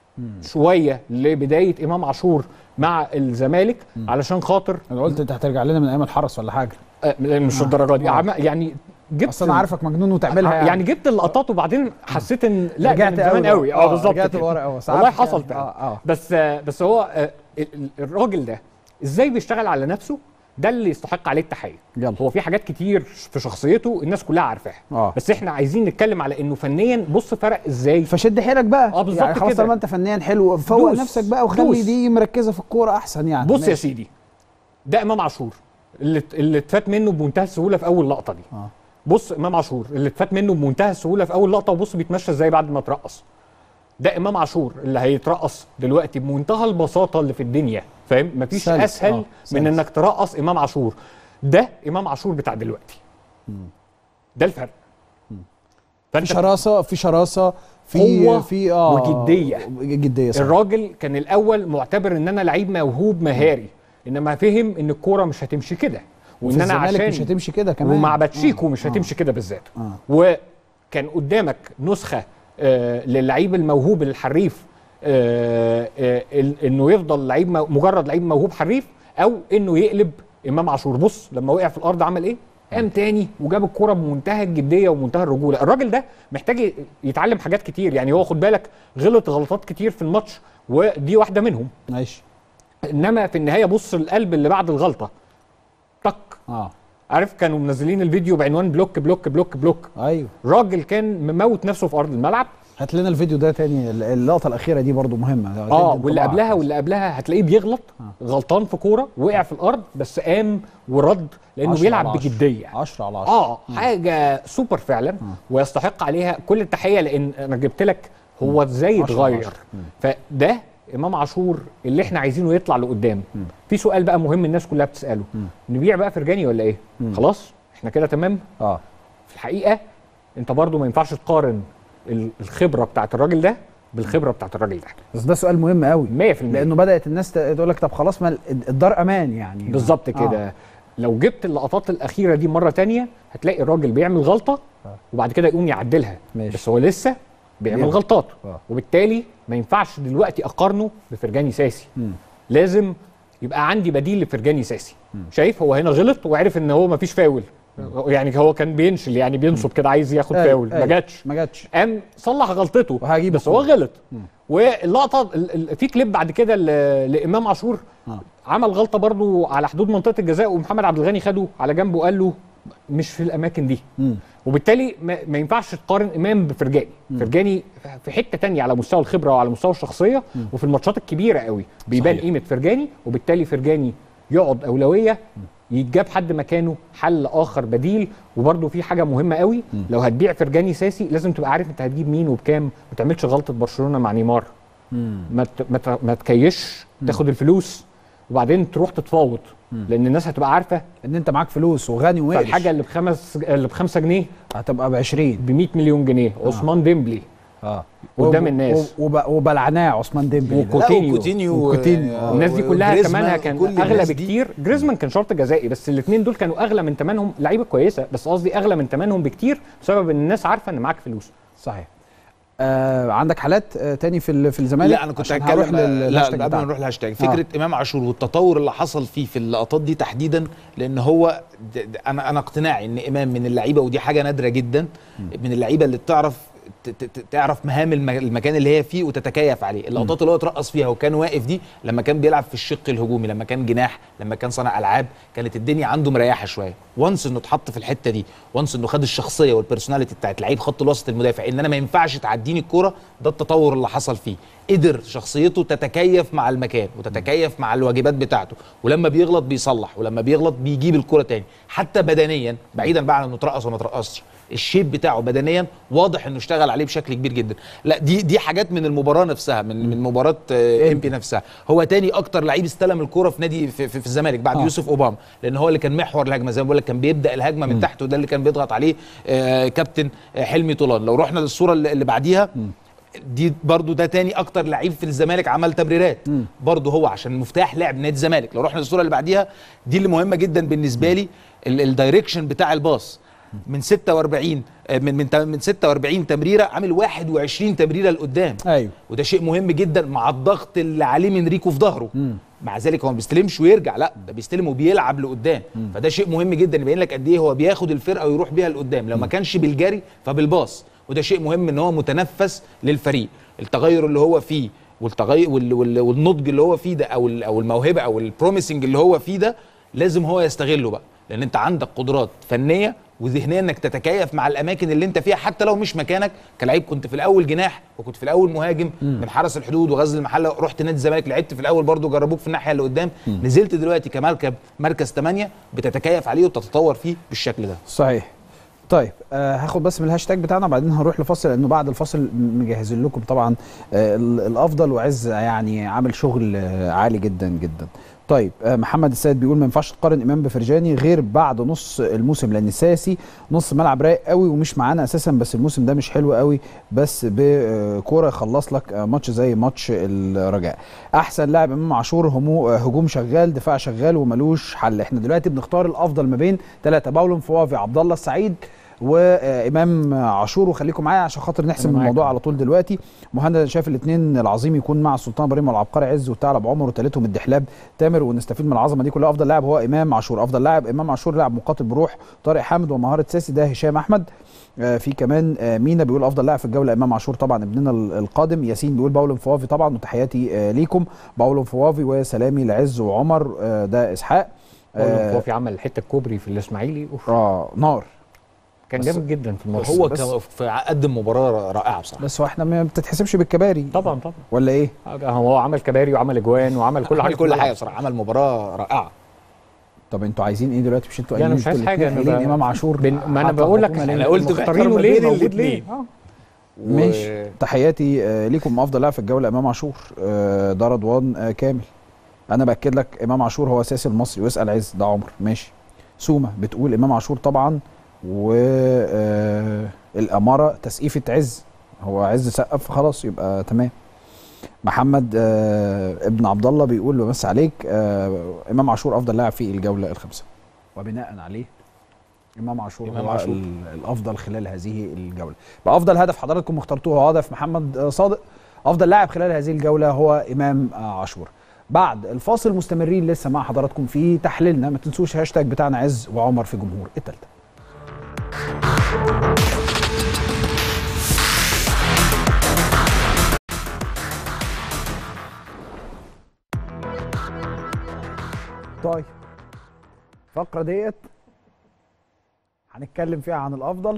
شويه لبدايه امام عاشور مع الزمالك علشان خاطر انا قلت انت هترجع لنا من ايام الحرس ولا حاجه آه، مش الدرجه دي آه. عم- يعني جبت اصل انا عارفك مجنون وتعملها يعني, يعني جبت اللقطات وبعدين حسيت ان لا رجعت رجعت زمان أوي. قوي آه، اه بالظبط رجعت كده. لورا أوي. بس والله عارف حصل يعني. فعلا آه، آه. بس آه، بس هو آه، ال- ال- الراجل ده ازاي بيشتغل على نفسه ده اللي يستحق عليه التحيه يلا. هو في حاجات كتير في شخصيته الناس كلها عارفاها آه. بس احنا عايزين نتكلم على انه فنيا بص فرق ازاي فشد حيلك بقى آه، بالظبط يعني خلاص كده. طالما انت فنان حلو فوق دوس. نفسك بقى وخلي دوس. دي مركزه في الكوره احسن يعني بص يا ماشي. سيدي ده امام عاشور اللي اللي اتفات منه بمنتهى السهوله في اول لقطه دي آه. بص امام عاشور اللي اتفات منه بمنتهى السهوله في اول لقطه وبص بيتمشى ازاي بعد ما اترقص ده امام عاشور اللي هيترقص دلوقتي بمنتهى البساطه اللي في الدنيا فاهم مفيش سلس. اسهل آه، من سلس. انك ترقص امام عاشور ده امام عاشور بتاع دلوقتي ده الفرق في فانت شراسه في شراسه في قوة في اه وجدية. جديه صح الراجل كان الاول معتبر ان انا لعيب موهوب مهاري انما فهم ان الكوره مش هتمشي كده وان انا الزمالك عشان مش هتمشي كده كمان ومع باتشيكو آه، مش آه. هتمشي كده بالذات آه. وكان قدامك نسخه آه للعيب الموهوب الحريف آه آه ال- انه يفضل لعيب مو- مجرد لعيب موهوب حريف او انه يقلب امام عاشور بص لما وقع في الارض عمل ايه قام تاني وجاب الكرة بمنتهى الجديه ومنتهى الرجوله الراجل ده محتاج ي- يتعلم حاجات كتير يعني هو خد بالك غلط غلطات كتير في الماتش ودي واحده منهم ماشي انما في النهايه بص القلب اللي بعد الغلطه طق اه عارف كانوا منزلين الفيديو بعنوان بلوك بلوك بلوك بلوك ايوه راجل كان مموت نفسه في ارض الملعب هات لنا الفيديو ده تاني اللقطه الاخيره دي برضو مهمه اه تدي واللي انطباع. قبلها واللي قبلها هتلاقيه بيغلط غلطان في كوره وقع في الارض بس قام ورد لانه 10 بيلعب على 10. بجديه 10 على 10 اه حاجه سوبر فعلا ويستحق عليها كل التحيه لان انا جبت لك هو ازاي 10 على اتغير 10. فده امام عاشور اللي احنا عايزينه يطلع لقدام في سؤال بقى مهم الناس كلها بتساله نبيع بقى فرجاني ولا ايه خلاص احنا كده تمام اه في الحقيقه انت برضو ما ينفعش تقارن ال- الخبره بتاعت الراجل ده بالخبره بتاعت الراجل ده بس ده سؤال مهم قوي 100% لانه بدات الناس ت- تقول لك طب خلاص ما ال- الدار امان يعني بالظبط كده آه. لو جبت اللقطات الاخيره دي مره تانية هتلاقي الراجل بيعمل غلطه وبعد كده يقوم يعدلها ماشي. بس هو لسه بيعمل بيعمل. غلطات آه. وبالتالي ما ينفعش دلوقتي اقارنه بفرجاني ساسي لازم يبقى عندي بديل لفرجاني ساسي شايف هو هنا غلط وعرف ان هو ما فيش فاول يعني هو كان بينشل يعني بينصب كده عايز ياخد أيوة، فاول ما أيوة. جاتش ما جاتش قام صلح غلطته وهجيب بس هو الكورة. غلط واللقطه ال- ال- في كليب بعد كده ل- لامام عاشور آه. عمل غلطه برضو على حدود منطقه الجزاء ومحمد عبد الغني خده على جنبه وقال له مش في الاماكن دي مم. وبالتالي ما, ما ينفعش تقارن امام بفرجاني فرجاني في حته تانية على مستوى الخبره وعلى مستوى الشخصيه وفي الماتشات الكبيره قوي بيبان صحيح. قيمه فرجاني وبالتالي فرجاني يقعد اولويه يتجاب حد مكانه حل اخر بديل وبرده في حاجه مهمه قوي لو هتبيع فرجاني ساسي لازم تبقى عارف انت هتجيب مين وبكام ما تعملش غلطه برشلونه مع نيمار ما ت- ما ت- ما تكيش تاخد الفلوس وبعدين تروح تتفاوض لان الناس هتبقى عارفه ان انت معاك فلوس وغني وقرش فالحاجه اللي بخمس اللي بخمسة جنيه هتبقى ب 20 ب 100 مليون جنيه عثمان ديمبلي اه قدام وب- الناس. وب- وبلعناه عثمان ديمبلي ده. وكو- لا كوتينيو. وكوتينيو وكوتينيو. يعني، الناس دي كلها وجريزمان ثمنها كان وكل اغلى الناس دي. بكتير جريزمان كان شرط جزائي بس الاثنين دول كانوا اغلى من ثمنهم لعيبه كويسه بس قصدي اغلى من ثمنهم بكتير بسبب ان الناس عارفه ان معاك فلوس صحيح آه عندك حالات آه تاني في ال- في الزمالك لا انا كنت عشان هروح هتكلم لا للهاشتاج قبل ما بتاعنا. نروح للهاشتاج فكره آه. امام عاشور والتطور اللي حصل فيه في اللقطات دي تحديدا لان هو د- د- انا انا اقتناعي ان امام من اللعيبه ودي حاجه نادره جدا من اللعيبه اللي بتعرف ت- ت- ت- تعرف مهام الم- المكان اللي هي فيه وتتكيف عليه اللقطات اللي هو اترقص فيها وكان واقف دي لما كان بيلعب في الشق الهجومي لما كان جناح لما كان صانع العاب كانت الدنيا عنده مريحه شويه وانس انه اتحط في الحته دي وانس انه خد الشخصيه والبرسوناليتي بتاعت لعيب خط الوسط المدافع ان انا ما ينفعش تعديني الكوره ده التطور اللي حصل فيه قدر شخصيته تتكيف مع المكان وتتكيف مع الواجبات بتاعته ولما بيغلط بيصلح ولما بيغلط بيجيب الكرة تاني حتى بدنيا بعيدا بقى عن انه اترقص وما اترقصش الشيب بتاعه بدنيا واضح انه اشتغل عليه بشكل كبير جدا لا دي دي حاجات من المباراه نفسها من من مباراه آه، امبي نفسها هو تاني اكتر لعيب استلم الكرة في نادي في, في, في الزمالك بعد آه. آه. يوسف اوباما لان هو اللي كان محور الهجمه زي ما بقول لك كان بيبدا الهجمه من تحت وده اللي كان بيضغط عليه آه كابتن آه، حلمي طولان لو رحنا للصوره اللي اللي بعديها دي برضو ده تاني اكتر لعيب في الزمالك عمل تمريرات برضو هو عشان مفتاح لعب نادي الزمالك لو رحنا للصوره اللي بعديها دي اللي مهمه جدا بالنسبه لي ال- الدايركشن بتاع الباص من 46 آه، من من من 46 تمريره عامل 21 تمريره لقدام ايوه وده شيء مهم جدا مع الضغط اللي عليه من ريكو في ظهره مع ذلك هو ما بيستلمش ويرجع لا ده بيستلم وبيلعب لقدام فده شيء مهم جدا يبين لك قد ايه هو بياخد الفرقه ويروح بيها لقدام لو ما كانش بالجري فبالباص وده شيء مهم ان هو متنفس للفريق التغير اللي هو فيه والتغير وال وال والنضج اللي هو فيه ده او ال- او الموهبه او البروميسنج اللي هو فيه ده لازم هو يستغله بقى لان انت عندك قدرات فنيه وذهنيه انك تتكيف مع الاماكن اللي انت فيها حتى لو مش مكانك كلاعب كنت في الاول جناح وكنت في الاول مهاجم من حرس الحدود وغزل المحله رحت نادي الزمالك لعبت في الاول برضو جربوك في الناحيه اللي قدام نزلت دلوقتي كمركب مركز 8 بتتكيف عليه وتتطور فيه بالشكل ده صحيح طيب آه هاخد بس من الهاشتاج بتاعنا وبعدين هنروح لفاصل لانه بعد الفاصل مجهزين لكم طبعا آه ال- الافضل وعز يعني عامل شغل آه عالي جدا جدا طيب آه محمد السيد بيقول ما ينفعش تقارن امام بفرجاني غير بعد نص الموسم لان ساسي نص ملعب رايق قوي ومش معانا اساسا بس الموسم ده مش حلو قوي بس بكوره يخلص لك آه، ماتش زي ماتش الرجاء احسن لاعب امام عاشور همو آه، هجوم شغال دفاع شغال وملوش حل احنا دلوقتي بنختار الافضل ما بين ثلاثه باولو فوافي عبد الله السعيد وامام عاشور وخليكم معايا عشان خاطر نحسم أنا معاك. الموضوع على طول دلوقتي مهند أنا شايف الاثنين العظيم يكون مع السلطان ابراهيم والعبقري عز والثعلب عمر وثالثهم الدحلاب تامر ونستفيد من العظمه دي كلها افضل لاعب هو امام عاشور افضل لاعب امام عاشور لاعب مقاتل بروح طارق حامد ومهاره ساسي ده هشام احمد آه، في كمان آه، مينا بيقول افضل لاعب في الجوله امام عاشور طبعا ابننا ال- القادم ياسين بيقول باولو فوافي طبعا وتحياتي آه، ليكم باولو فوافي وسلامي لعز وعمر آه، ده اسحاق آه. هو في عمل حته كوبري في الاسماعيلي أوف. اه نار كان بس جامد جدا في الماتش هو بس- كان في قدم مباراه رائعه بصراحه بس هو احنا ما بتتحسبش بالكباري طبعا طبعا ولا ايه هو عمل كباري وعمل اجوان وعمل كل حاجه عمل في كل الملعب. حاجه بصراحه عمل مباراه رائعه طب انتوا عايزين ايه دلوقتي مش انتوا لا، أنا قايلين مش عايز انتوا حاجة، الاتنين أنا قايلين ب- امام عاشور بن... ما انا حتى بقول لك هجومنا ليه؟ أنا قلت مختارينه محتار ما ليه بين موجود الاتنين. ليه آه. ماشي تحياتي آه، ليكم افضل لاعب في الجوله امام عاشور آه، ده رضوان آه، كامل انا باكد لك امام عاشور هو اساس المصري واسال عز ده عمر ماشي سومه بتقول امام عاشور طبعا والاماره تسقيفه عز هو عز سقف خلاص يبقى تمام محمد آه، ابن عبد الله بيقول بمس عليك آه، امام عاشور افضل لاعب في الجوله الخامسه وبناء عليه امام عاشور إمام هو عاشور. ال- الافضل خلال هذه الجوله بافضل هدف حضراتكم اخترتوه هو هدف محمد آه، صادق افضل لاعب خلال هذه الجوله هو امام آه، عاشور بعد الفاصل مستمرين لسه مع حضراتكم في تحليلنا ما تنسوش هاشتاج بتاعنا عز وعمر في جمهور التالتة طيب الفقرة ديت هنتكلم فيها عن الأفضل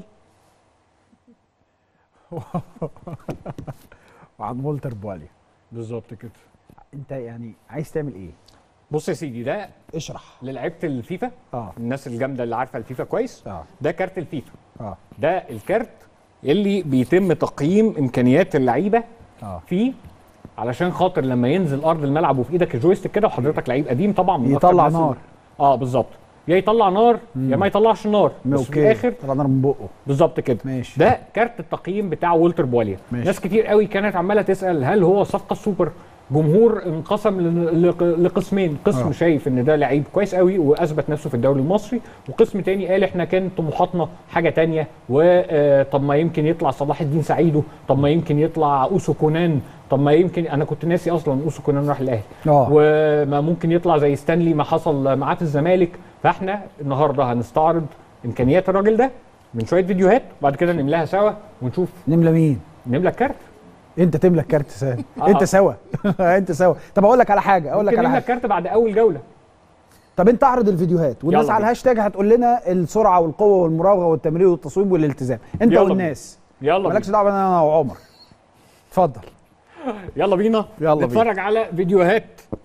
وعن مولتر بواليا بالظبط كده انت يعني عايز تعمل ايه؟ بص يا سيدي ده اشرح للعيبه الفيفا اه الناس الجامده اللي عارفه الفيفا كويس اه ده كارت الفيفا اه ده الكارت اللي بيتم تقييم امكانيات اللعيبه اه فيه علشان خاطر لما ينزل ارض الملعب وفي ايدك الجويستيك كده وحضرتك لعيب قديم طبعا من أكتر يطلع الناس اللي- نار اه بالظبط يا يطلع نار يا ما يطلعش نار بس في الاخر طلع نار من بقه بالظبط كده ماشي. ده كارت التقييم بتاع والتر بواليا ماشي. ناس كتير قوي كانت عماله تسال هل هو صفقه سوبر جمهور انقسم ل- لق- لقسمين قسم آه. شايف ان ده لعيب كويس قوي واثبت نفسه في الدوري المصري وقسم تاني قال احنا كان طموحاتنا حاجه تانية وطب ما يمكن يطلع صلاح الدين سعيدو طب ما يمكن يطلع اوسو كونان طب ما يمكن انا كنت ناسي اصلا اوسو كونان راح الاهلي اه وما ممكن يطلع زي ستانلي ما حصل معاه في الزمالك فاحنا النهارده هنستعرض امكانيات الراجل ده من شويه فيديوهات وبعد كده نملاها سوا ونشوف نملى مين؟ نملى الكارت انت تملى الكارت سهل آه. انت سوا انت سوا طب اقول لك على حاجه اقول لك ممكن على نملى حاجه الكارت بعد اول جوله طب انت اعرض الفيديوهات والناس يلا على بينا. الهاشتاج هتقول لنا السرعه والقوه والمراوغه والتمرير والتصويب والالتزام انت يلا والناس يلا مالكش بينا. دعوه انا وعمر اتفضل يلا بينا يلا بينا. نتفرج على فيديوهات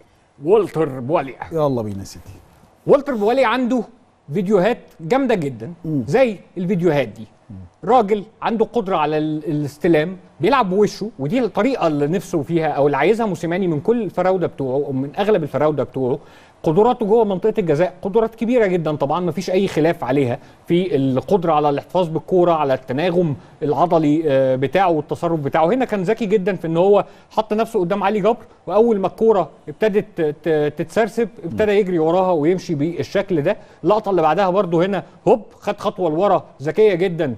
والتر بواليا يلا بينا يا سيدي والتر بوالي عنده فيديوهات جامده جدا زي الفيديوهات دي راجل عنده قدره على ال- الاستلام بيلعب بوشه ودي الطريقه اللي نفسه فيها او اللي عايزها موسيماني من كل الفراوده بتوعه او من اغلب الفراوده بتوعه قدراته جوه منطقه الجزاء قدرات كبيره جدا طبعا ما فيش اي خلاف عليها في القدره على الاحتفاظ بالكوره على التناغم العضلي آه، بتاعه والتصرف بتاعه هنا كان ذكي جدا في ان هو حط نفسه قدام علي جبر واول ما الكوره ابتدت ت- ت- تتسرسب ابتدى يجري وراها ويمشي بالشكل ده اللقطه اللي بعدها برده هنا هوب خد خطوه لورا ذكيه جدا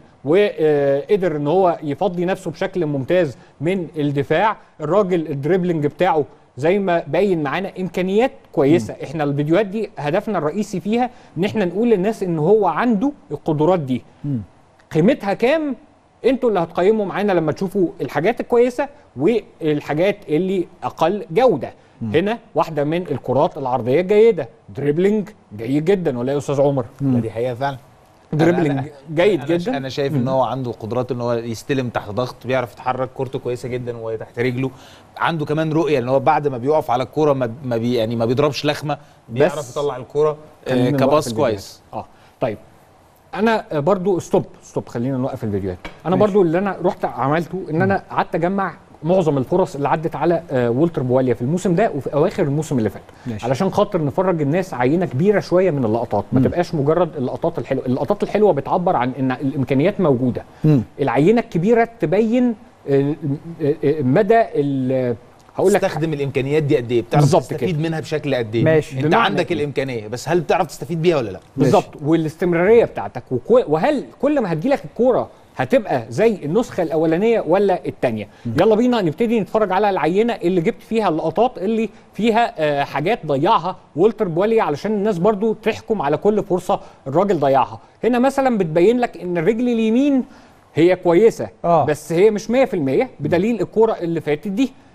وقدر ان هو يفضي نفسه بشكل ممتاز من الدفاع الراجل الدريبلينج بتاعه زي ما باين معانا امكانيات كويسه احنا الفيديوهات دي هدفنا الرئيسي فيها ان احنا نقول للناس ان هو عنده القدرات دي قيمتها كام انتوا اللي هتقيموا معانا لما تشوفوا الحاجات الكويسه والحاجات اللي اقل جوده هنا واحده من الكرات العرضيه الجيده دريبلينج جيد جدا ولا إيه يا استاذ عمر لا دي حقيقه فعلا دريبلينج أنا- جيد أنا ش- جدا انا شايف ان هو عنده قدرات ان هو يستلم تحت ضغط بيعرف يتحرك كورته كويسه جدا وهي تحت رجله عنده كمان رؤيه ان هو بعد ما بيقف على الكوره ما ما بي يعني ما بيضربش لخمه بيعرف يطلع الكوره آه، خلينا نوقف كباص الفيديوهات. كويس اه طيب انا آه، برضو ستوب ستوب خلينا نوقف الفيديوهات انا برضو اللي انا رحت عملته ان انا قعدت اجمع معظم الفرص اللي عدت على آه، والتر بواليا في الموسم ده وفي اواخر الموسم اللي فات ماشي. علشان خاطر نفرج الناس عينه كبيره شويه من اللقطات ما تبقاش مجرد اللقطات الحلوه اللقطات الحلوه بتعبر عن ان الامكانيات موجوده مم. العينه الكبيره تبين آه، آه، آه، مدى ال- هقول لك تستخدم الامكانيات دي قد ايه بتعرف بالظبط تستفيد كده. منها بشكل قد ايه ماشي. انت بمعنى عندك إيه؟ الامكانيه بس هل بتعرف تستفيد بيها ولا لا بالظبط والاستمراريه بتاعتك وكو- وهل كل ما هتجيلك الكوره هتبقى زي النسخه الاولانيه ولا الثانيه يلا بينا نبتدي نتفرج على العينه اللي جبت فيها اللقطات اللي فيها آه، حاجات ضيعها والتر بواليا علشان الناس برضو تحكم على كل فرصه الراجل ضيعها هنا مثلا بتبين لك ان الرجل اليمين هي كويسه آه. بس هي مش 100% بدليل الكوره اللي فاتت دي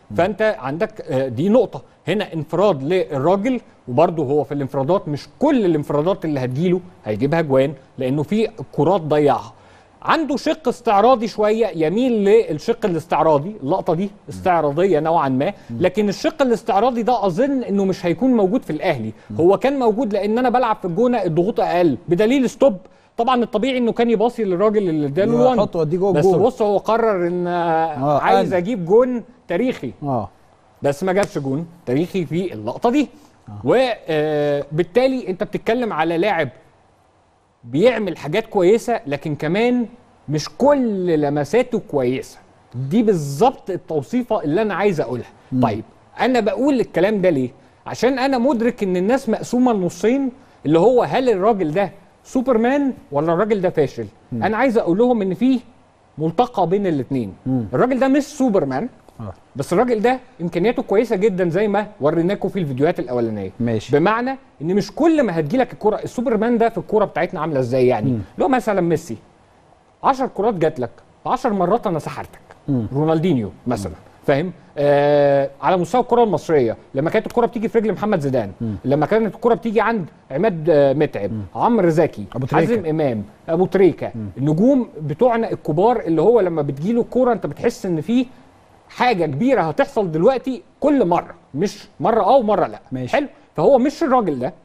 فانت عندك آه، دي نقطه هنا انفراد للراجل وبرده هو في الانفرادات مش كل الانفرادات اللي هتجيله هيجيبها جوان لانه في كرات ضيعها عنده شق استعراضي شويه يميل للشق الاستعراضي اللقطه دي استعراضيه نوعا ما لكن الشق الاستعراضي ده اظن انه مش هيكون موجود في الاهلي هو كان موجود لان انا بلعب في الجونه الضغوط اقل بدليل ستوب طبعا الطبيعي انه كان يباصي للراجل اللي اداله الوان يحط ويوديه جوه بس الجول. بص هو قرر ان آه عايز قال. اجيب جون تاريخي اه بس ما جابش جون تاريخي في اللقطه دي وبالتالي انت بتتكلم على لاعب بيعمل حاجات كويسه لكن كمان مش كل لمساته كويسه دي بالظبط التوصيفه اللي انا عايز اقولها طيب انا بقول الكلام ده ليه عشان انا مدرك ان الناس مقسومه لنصين اللي هو هل الراجل ده سوبرمان ولا الراجل ده فاشل انا عايز اقول لهم ان في ملتقى بين الاثنين الراجل ده مش سوبرمان آه. بس الراجل ده امكانياته كويسه جدا زي ما وريناكم في الفيديوهات الاولانيه ماشي. بمعنى ان مش كل ما هتجيلك الكره السوبرمان ده في الكوره بتاعتنا عامله ازاي يعني لو مثلا ميسي 10 كرات جات لك 10 مرات انا سحرتك رونالدينيو مثلا فاهم آه على مستوى الكره المصريه لما كانت الكره بتيجي في رجل محمد زيدان لما كانت الكره بتيجي عند عماد آه متعب عمرو زكي أبو تريكة. حازم امام ابو تريكه النجوم بتوعنا الكبار اللي هو لما بتجيله الكوره انت بتحس ان في حاجه كبيره هتحصل دلوقتي كل مره مش مره اه ومره لا ماشي. حلو فهو مش الراجل ده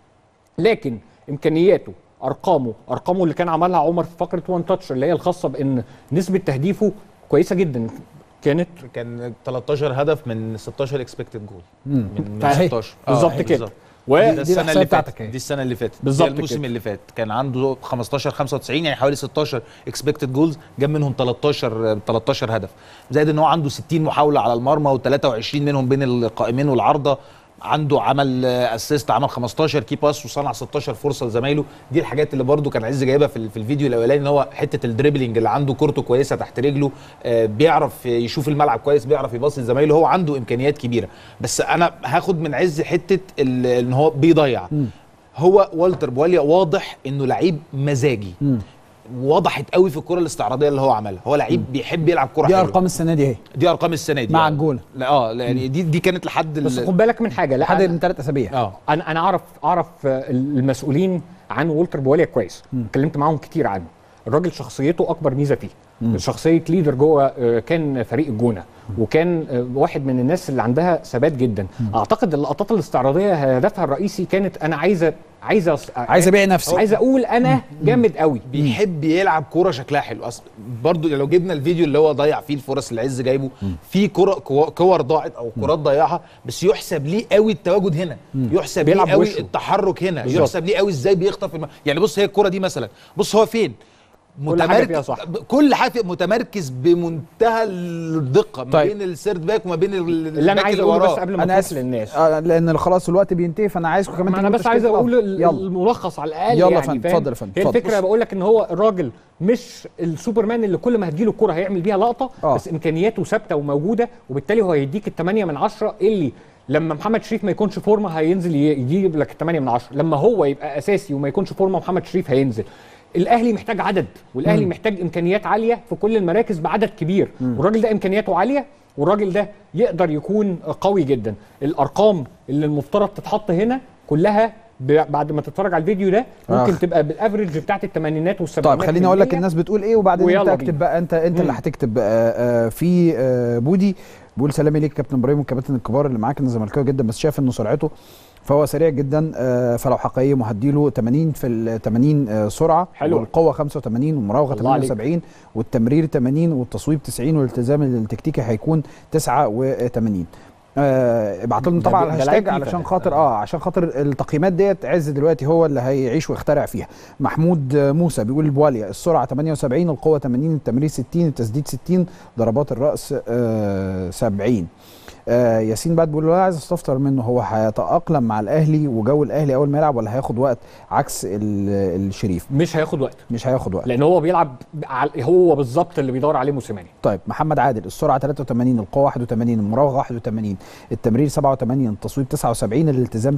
لكن امكانياته ارقامه ارقامه اللي كان عملها عمر في فقره وان تاتش اللي هي الخاصه بان نسبه تهديفه كويسه جدا كانت كان 13 هدف من 16 اكسبكتد جول من من أهي. 16 آه، بالظبط أهي كده. بالظبط. و- دي دي السنه الإحصائية اللي بتاعتك فاتت أهي. دي السنه اللي فاتت بالظبط دي الموسم كده. اللي فات كان عنده 15 95 يعني حوالي 16 اكسبكتد جولز جاب منهم 13 13 هدف زائد ان هو عنده 60 محاوله على المرمى و23 منهم بين القائمين والعارضه عنده عمل اسيست عمل 15 كي باس وصنع 16 فرصه لزمايله دي الحاجات اللي برده كان عز جايبها في, ال- في الفيديو الاولاني ان هو حته الدريبلينج اللي عنده كورته كويسه تحت رجله آه، بيعرف يشوف الملعب كويس بيعرف يباصي لزمايله هو عنده امكانيات كبيره بس انا هاخد من عز حته ال- ان هو بيضيع هو والتر بواليا واضح انه لعيب مزاجي وضحت قوي في الكره الاستعراضيه اللي هو عملها هو لعيب بيحب يلعب كره دي حلوة. ارقام السنه دي اهي دي ارقام السنه دي مع آه. الجولة. لا اه لا، يعني دي دي كانت لحد ال- بس خد بالك من حاجه لا لحد أنا- من ثلاث اسابيع اه انا انا اعرف اعرف آه، المسؤولين عن والتر بواليا كويس اتكلمت معاهم كتير عنه الراجل شخصيته اكبر ميزه فيه شخصيه ليدر جوه آه، كان فريق الجونه وكان آه، واحد من الناس اللي عندها ثبات جدا اعتقد اللقطات الاستعراضيه هدفها الرئيسي كانت انا عايزه عايزه أص- عايز ابيع نفسي عايز اقول انا جامد قوي بيحب يلعب كوره شكلها حلو اصلا برضو لو جبنا الفيديو اللي هو ضيع فيه الفرص اللي عز جايبه في كرة كو- كور ضاعت او كرات ضيعها بس يحسب ليه قوي التواجد هنا يحسب ليه بيلعب قوي بوشه. التحرك هنا بالظبط. يحسب ليه قوي ازاي بيخطف الم... يعني بص هي الكرة دي مثلا بص هو فين كل حاجة فيها صح. ب- كل حاجه فيها متمركز بمنتهى الدقه ما طيب. بين السيرد باك وما بين ال- اللي انا الباك عايز اللي اقوله بس وراه. قبل ما انا تروح اسف للناس آه لان خلاص الوقت بينتهي فانا عايزكم كمان ما انا تجيبوا بس عايز تشكيلة اقول الأفضل. ال- يلا الملخص على الاقل يلا يا يعني فندم، فاهم؟ اتفضل يا فندم، هي اتفضل. الفكره بقول لك ان هو الراجل مش السوبرمان اللي كل ما هتجيله الكره هيعمل بيها لقطه آه. بس امكانياته ثابته وموجوده وبالتالي هو هيديك الثمانية من عشرة اللي لما محمد شريف ما يكونش فورمه هينزل ي- يجيب لك الثمانية من عشرة لما هو يبقى اساسي وما يكونش فورمه محمد شريف هينزل الاهلي محتاج عدد والاهلي محتاج امكانيات عاليه في كل المراكز بعدد كبير والراجل ده امكانياته عاليه والراجل ده يقدر يكون قوي جدا الارقام اللي المفترض تتحط هنا كلها ب- بعد ما تتفرج على الفيديو ده ممكن آخ. تبقى بالافريج بتاعت الثمانينات والسبعينات طيب خليني اقول لك الناس بتقول ايه وبعدين ويلا انت بينا. اكتب بقى انت انت اللي مم. هتكتب آه آه في آه بودي بيقول سلامي ليك كابتن ابراهيم والكباتن الكبار اللي معاك انا زملكاوي جدا بس شايف انه سرعته فهو سريع جدا آه فلو حقيقي وهديله 80 في ال 80 آه سرعه حلو. والقوه 85 والمراوغه الله عليك. 78 والتمرير 80 والتصويب 90 والالتزام التكتيكي هيكون 89 آه ابعتوا لنا ده طبعا بي- ده الهاشتاج لعيب فيفا علشان ده. خاطر اه عشان خاطر التقييمات ديت عز دلوقتي هو اللي هيعيش ويخترع فيها محمود آه، موسى بيقول البواليا السرعه 78 القوه 80 التمرير 60 التسديد 60 ضربات الراس آه 70 آه ياسين بعد بيقول له عايز استفسر منه هو هيتاقلم مع الاهلي وجو الاهلي اول ما يلعب ولا هياخد وقت عكس ال- الشريف مش هياخد وقت مش هياخد وقت لان هو بيلعب على- هو بالظبط اللي بيدور عليه موسيماني طيب محمد عادل السرعه 83 القوه 81 المراوغه 81 التمرير 87 التصويب 79 الالتزام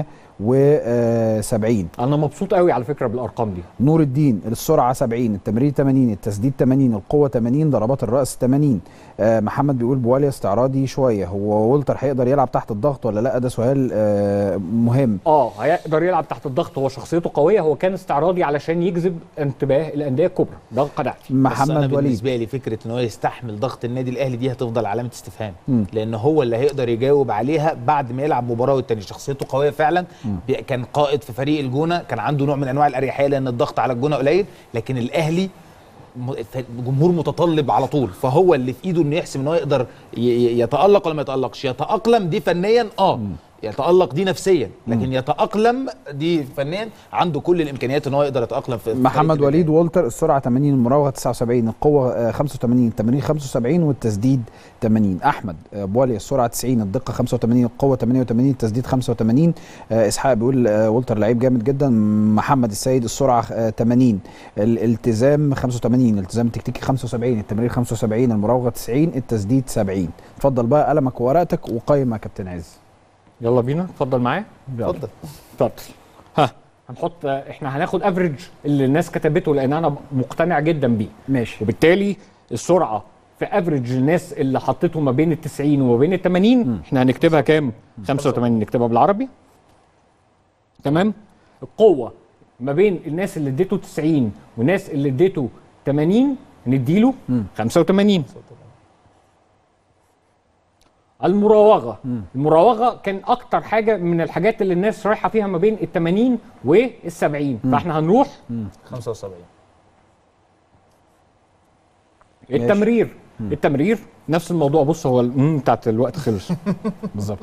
78 انا مبسوط قوي على فكره بالارقام دي نور الدين السرعه 70 التمرير 80 التسديد 80 القوه 80 ضربات الراس 80 آه محمد بيقول بواليا استعراضي شويه هو وولتر هيقدر يلعب تحت الضغط ولا لا ده سؤال آه مهم اه هيقدر يلعب تحت الضغط هو شخصيته قويه هو كان استعراضي علشان يجذب انتباه الانديه الكبرى ده قناعتي بس انا محمد وليد بالنسبه لي فكره ان هو يستحمل ضغط النادي الاهلي دي هتفضل علامه استفهام مم. لان هو اللي هيقدر يجاوب عليها بعد ما يلعب مباراه والتاني شخصيته قويه فعلا بي- كان قائد في فريق الجونه كان عنده نوع من انواع الاريحيه لان الضغط على الجونه قليل لكن الاهلي م- ف- جمهور متطلب على طول فهو اللي في ايده انه يحسم ان هو يقدر ي- ي- يتالق ولا ما يتالقش يتاقلم دي فنيا اه يتالق دي نفسيا لكن يتاقلم دي فنيا عنده كل الامكانيات ان هو يقدر يتاقلم في في محمد طريقة وليد وولتر السرعه 80 المراوغه 79 القوه آه، 85 التمرير 75 والتسديد 80 احمد آه، بواليا السرعه 90 الدقه 85 القوه 88 التسديد 85 آه، اسحاق بيقول آه، وولتر لعيب جامد جدا محمد السيد السرعه آه، 80 الالتزام 85 الالتزام التكتيكي 75 التمرير 75 المراوغه 90 التسديد 70 اتفضل بقى قلمك وورقتك وقيم يا كابتن عز يلا بينا اتفضل معايا اتفضل اتفضل ها هنحط احنا هناخد افريج اللي الناس كتبته لان انا مقتنع جدا بيه ماشي وبالتالي السرعه في افريج الناس اللي حطيته ما بين ال 90 وما بين ال 80 احنا هنكتبها كام 85 نكتبها بالعربي تمام القوه ما بين الناس اللي اديته 90 والناس اللي اديته 80 نديله 85 المراوغه المراوغه كان اكتر حاجه من الحاجات اللي الناس رايحه فيها ما بين ال 80 وال 70 فاحنا هنروح 75 التمرير التمرير نفس الموضوع بص هو الم بتاعت الوقت خلص بالظبط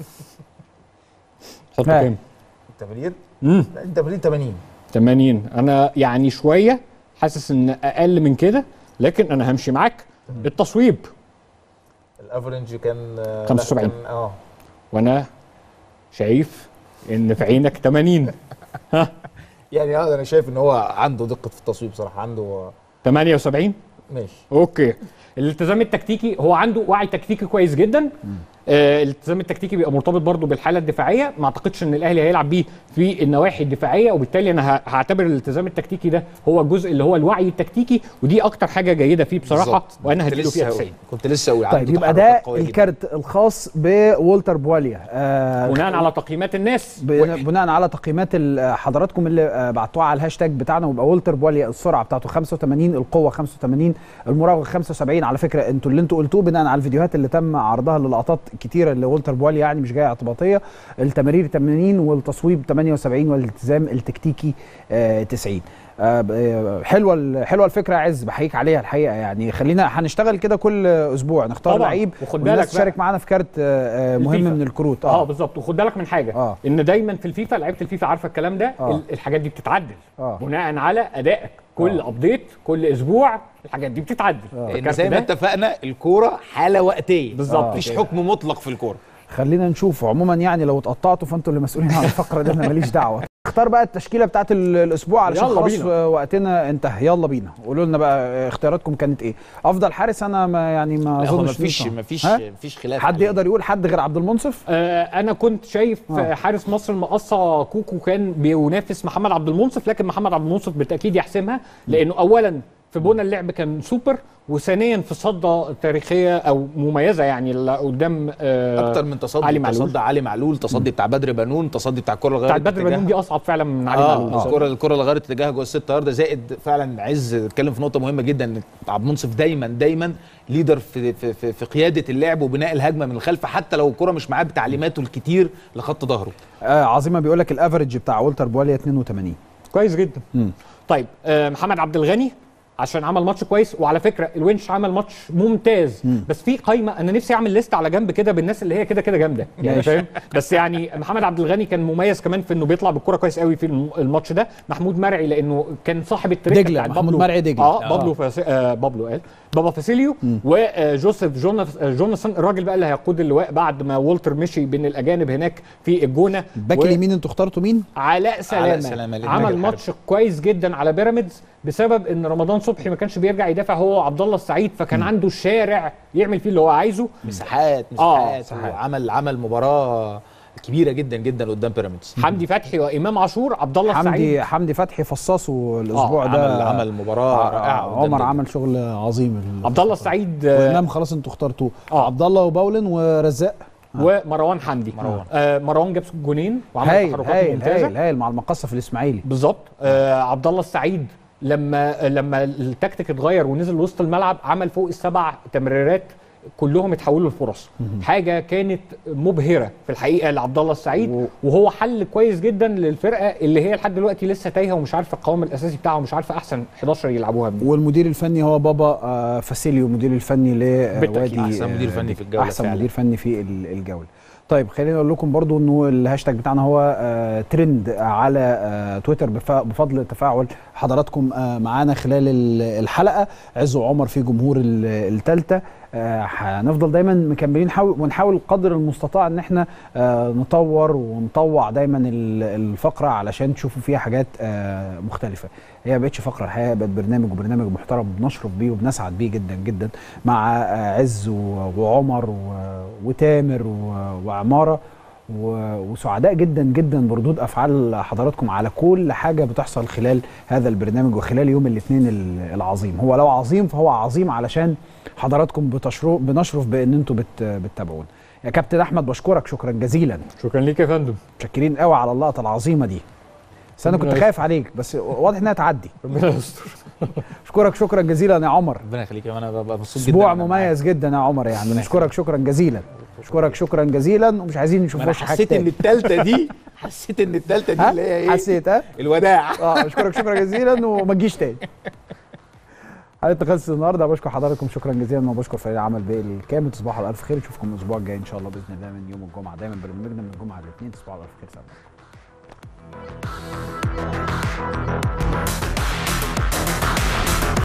حط ها. كام التمرير امم لا التمرير 80 80 انا يعني شويه حاسس ان اقل من كده لكن انا همشي معاك التصويب الافرنج كان آه، 75. لا، كان- اه وانا شايف ان في عينك 80 يعني اه انا شايف ان هو عنده دقه في التصويب بصراحه عنده 78 ماشي اوكي الالتزام التكتيكي هو عنده وعي تكتيكي كويس جدا آه الالتزام التكتيكي بيبقى مرتبط برضه بالحاله الدفاعيه ما اعتقدش ان الاهلي هيلعب بيه في النواحي الدفاعيه وبالتالي انا ه- هعتبر الالتزام التكتيكي ده هو الجزء اللي هو الوعي التكتيكي ودي اكتر حاجه جيده فيه بصراحه بالظبط. وانا كنت هديله لسه فيها هقول- 90 كنت لسه اقول طيب عنده يبقى ده تحركات قوية جداً. الكارت الخاص بولتر بواليا آه بناء على تقييمات الناس بن- بناء على تقييمات ال- حضراتكم اللي آه، بعتوها على الهاشتاج بتاعنا ويبقى والتر بواليا السرعه بتاعته 85 القوه 85 المراوغه 75 على فكره انتوا اللي انتوا قلتوه بناء على الفيديوهات اللي تم عرضها للقطات كتيره لولتر بواليا يعني مش جايه اعتباطيه التمارير 80 والتصويب 78 والالتزام التكتيكي آه، 90 آه، ب- آه، حلوه ال- حلوه الفكره يا عز بحييك عليها الحقيقه يعني خلينا هنشتغل كده كل اسبوع نختار طبعاً. لعيب وخد والناس بالك بقى- تشارك معانا في كارت آه، آه، مهم الفيفا. من الكروت اه بالظبط وخد بالك من حاجه آه. ان دايما في الفيفا لعيبه الفيفا عارفه الكلام ده آه. ال- الحاجات دي بتتعدل آه. بناء على ادائك كل آه. ابديت كل اسبوع الحاجات دي بتتعدل لان الكارت زي ما ده اتفقنا الكوره حاله وقتيه بالظبط مفيش كده. حكم مطلق في الكوره خلينا نشوف عموما يعني لو اتقطعتوا فانتوا اللي مسؤولين عن الفقره دي انا ماليش دعوه اختار بقى التشكيله بتاعت ال- الاسبوع علشان يلا خلاص بينا. وقتنا انتهى يلا بينا قولوا لنا بقى اختياراتكم كانت ايه افضل حارس انا ما يعني ما لا هو اظنش مفيش ننفع. مفيش ها؟ مفيش خلاف حد عليه. يقدر يقول حد غير عبد المنصف آه انا كنت شايف آه. آه. حارس مصر المقصه كوكو كان بينافس محمد عبد المنصف لكن محمد عبد المنصف بالتاكيد يحسمها لانه اولا في بنى اللعب كان سوبر وثانيا في صده تاريخيه او مميزه يعني اللي قدام آه اكتر من تصدي علي معلول. تصدي علي معلول تصدي بتاع بدر بنون تصدي بتاع الكره اللي بتاعت غيرت بدر بنون دي اصعب فعلا من علي معلول اه الكره الكره اللي غيرت اتجاهها جوه الست يارده زائد فعلا عز اتكلم في نقطه مهمه جدا ان عبد المنصف دايما دايما ليدر في, في, في, في قياده اللعب وبناء الهجمه من الخلف حتى لو الكره مش معاه بتعليماته الكتير لخط ظهره آه عظيمه بيقول لك الافرج بتاع والتر بواليا 82 كويس جدا مم. طيب آه محمد عبد الغني عشان عمل ماتش كويس وعلى فكره الونش عمل ماتش ممتاز بس في قايمه انا نفسي اعمل ليست على جنب كده بالناس اللي هي كده كده جامده يعني ماشي. فاهم بس يعني محمد عبد الغني كان مميز كمان في انه بيطلع بالكره كويس قوي في الم- الماتش ده محمود مرعي لانه كان صاحب التريكه دجلة، بتاعت محمود بابلو. مرعي دجلة. اه آه. بابلو فاس... آه بابلو قال بابا فاسيليو وجوزيف جوناث- آه، جوناثان الراجل بقى اللي هيقود اللواء بعد ما والتر مشي بين الاجانب هناك في الجونه باك و- اليمين انتوا اخترتوا مين؟ علاء سلامه, سلامة للنادي عمل الحربي. ماتش كويس جدا على بيراميدز بسبب ان رمضان صبحي ما كانش بيرجع يدافع هو وعبد الله السعيد فكان عنده الشارع يعمل فيه اللي هو عايزه مساحات آه، مساحات عمل عمل مباراه كبيره جدا جدا قدام بيراميدز حمدي فتحي وامام عاشور عبد الله السعيد حمدي حمدي فتحي فصصه الاسبوع آه، ده عمل عمل مباراه رائعه قدام عمر دجلة. عمل شغل عظيم ال- عبد الله السعيد آه، وامام خلاص انتوا اخترتوه آه. عبد الله وباولن ورزاق ومروان حمدي مروان. آه مروان جاب جونين وعمل هايل تحركات هايل ممتازه هايل هايل مع المقصه في الاسماعيلي بالظبط آه عبد الله السعيد لما لما التكتيك اتغير ونزل وسط الملعب عمل فوق السبع تمريرات كلهم اتحولوا لفرص حاجه كانت مبهره في الحقيقه لعبد الله السعيد وهو حل كويس جدا للفرقه اللي هي لحد دلوقتي لسه تايهه ومش عارفه القوام الاساسي بتاعها ومش عارفه احسن 11 يلعبوها مين والمدير الفني هو بابا آه، فاسيليو المدير الفني بالتأكيد. لوادي أحسن مدير فني في الجولة احسن فعلا. مدير فني في ال- الجوله طيب خليني اقول لكم برضو انه الهاشتاج بتاعنا هو آه، ترند على آه، تويتر بف- بفضل تفاعل حضراتكم آه، معانا خلال ال- الحلقه عز وعمر في جمهور الثالثه هنفضل دايما مكملين حاول ونحاول قدر المستطاع ان احنا آه، نطور ونطوع دايما ال- الفقره علشان تشوفوا فيها حاجات آه، مختلفه هي ما بقتش فقره الحقيقه بقت برنامج وبرنامج محترم بنشرف بيه وبنسعد بيه جدا جدا مع آه، عز و- وعمر و- وتامر و- وعماره و- وسعداء جدا جدا بردود افعال حضراتكم على كل حاجه بتحصل خلال هذا البرنامج وخلال يوم الاثنين ال- العظيم هو لو عظيم فهو عظيم علشان حضراتكم بتشرف بنشرف بان انتم بت بتتابعونا يا كابتن احمد بشكرك شكرا جزيلا شكرا ليك يا فندم متشكرين قوي على اللقطه العظيمه دي بس انا كنت ربنا خايف عليك بس واضح انها تعدي ربنا يستر اشكرك شكرا جزيلا يا عمر ربنا يخليك انا ببقى مبسوط جدا اسبوع أنا مميز جدا يا عمر يعني نشكرك شكرا جزيلا اشكرك شكرا جزيلا ومش عايزين نشوف انا وش حاجه حسيت ان تاني الثالثه دي حسيت ان الثالثه دي ها؟ اللي هي ايه حسيت ها الوداع اه اشكرك شكرا جزيلا وما تجيش تاني حلقه خلصت النهارده بشكر حضراتكم شكرا جزيلا وبشكر فريق العمل باقي الكامل تصبحوا على الف خير نشوفكم الاسبوع الجاي ان شاء الله باذن الله من يوم الجمعه دايما برنامجنا من الجمعه للاثنين تصبحوا على الف خير سلام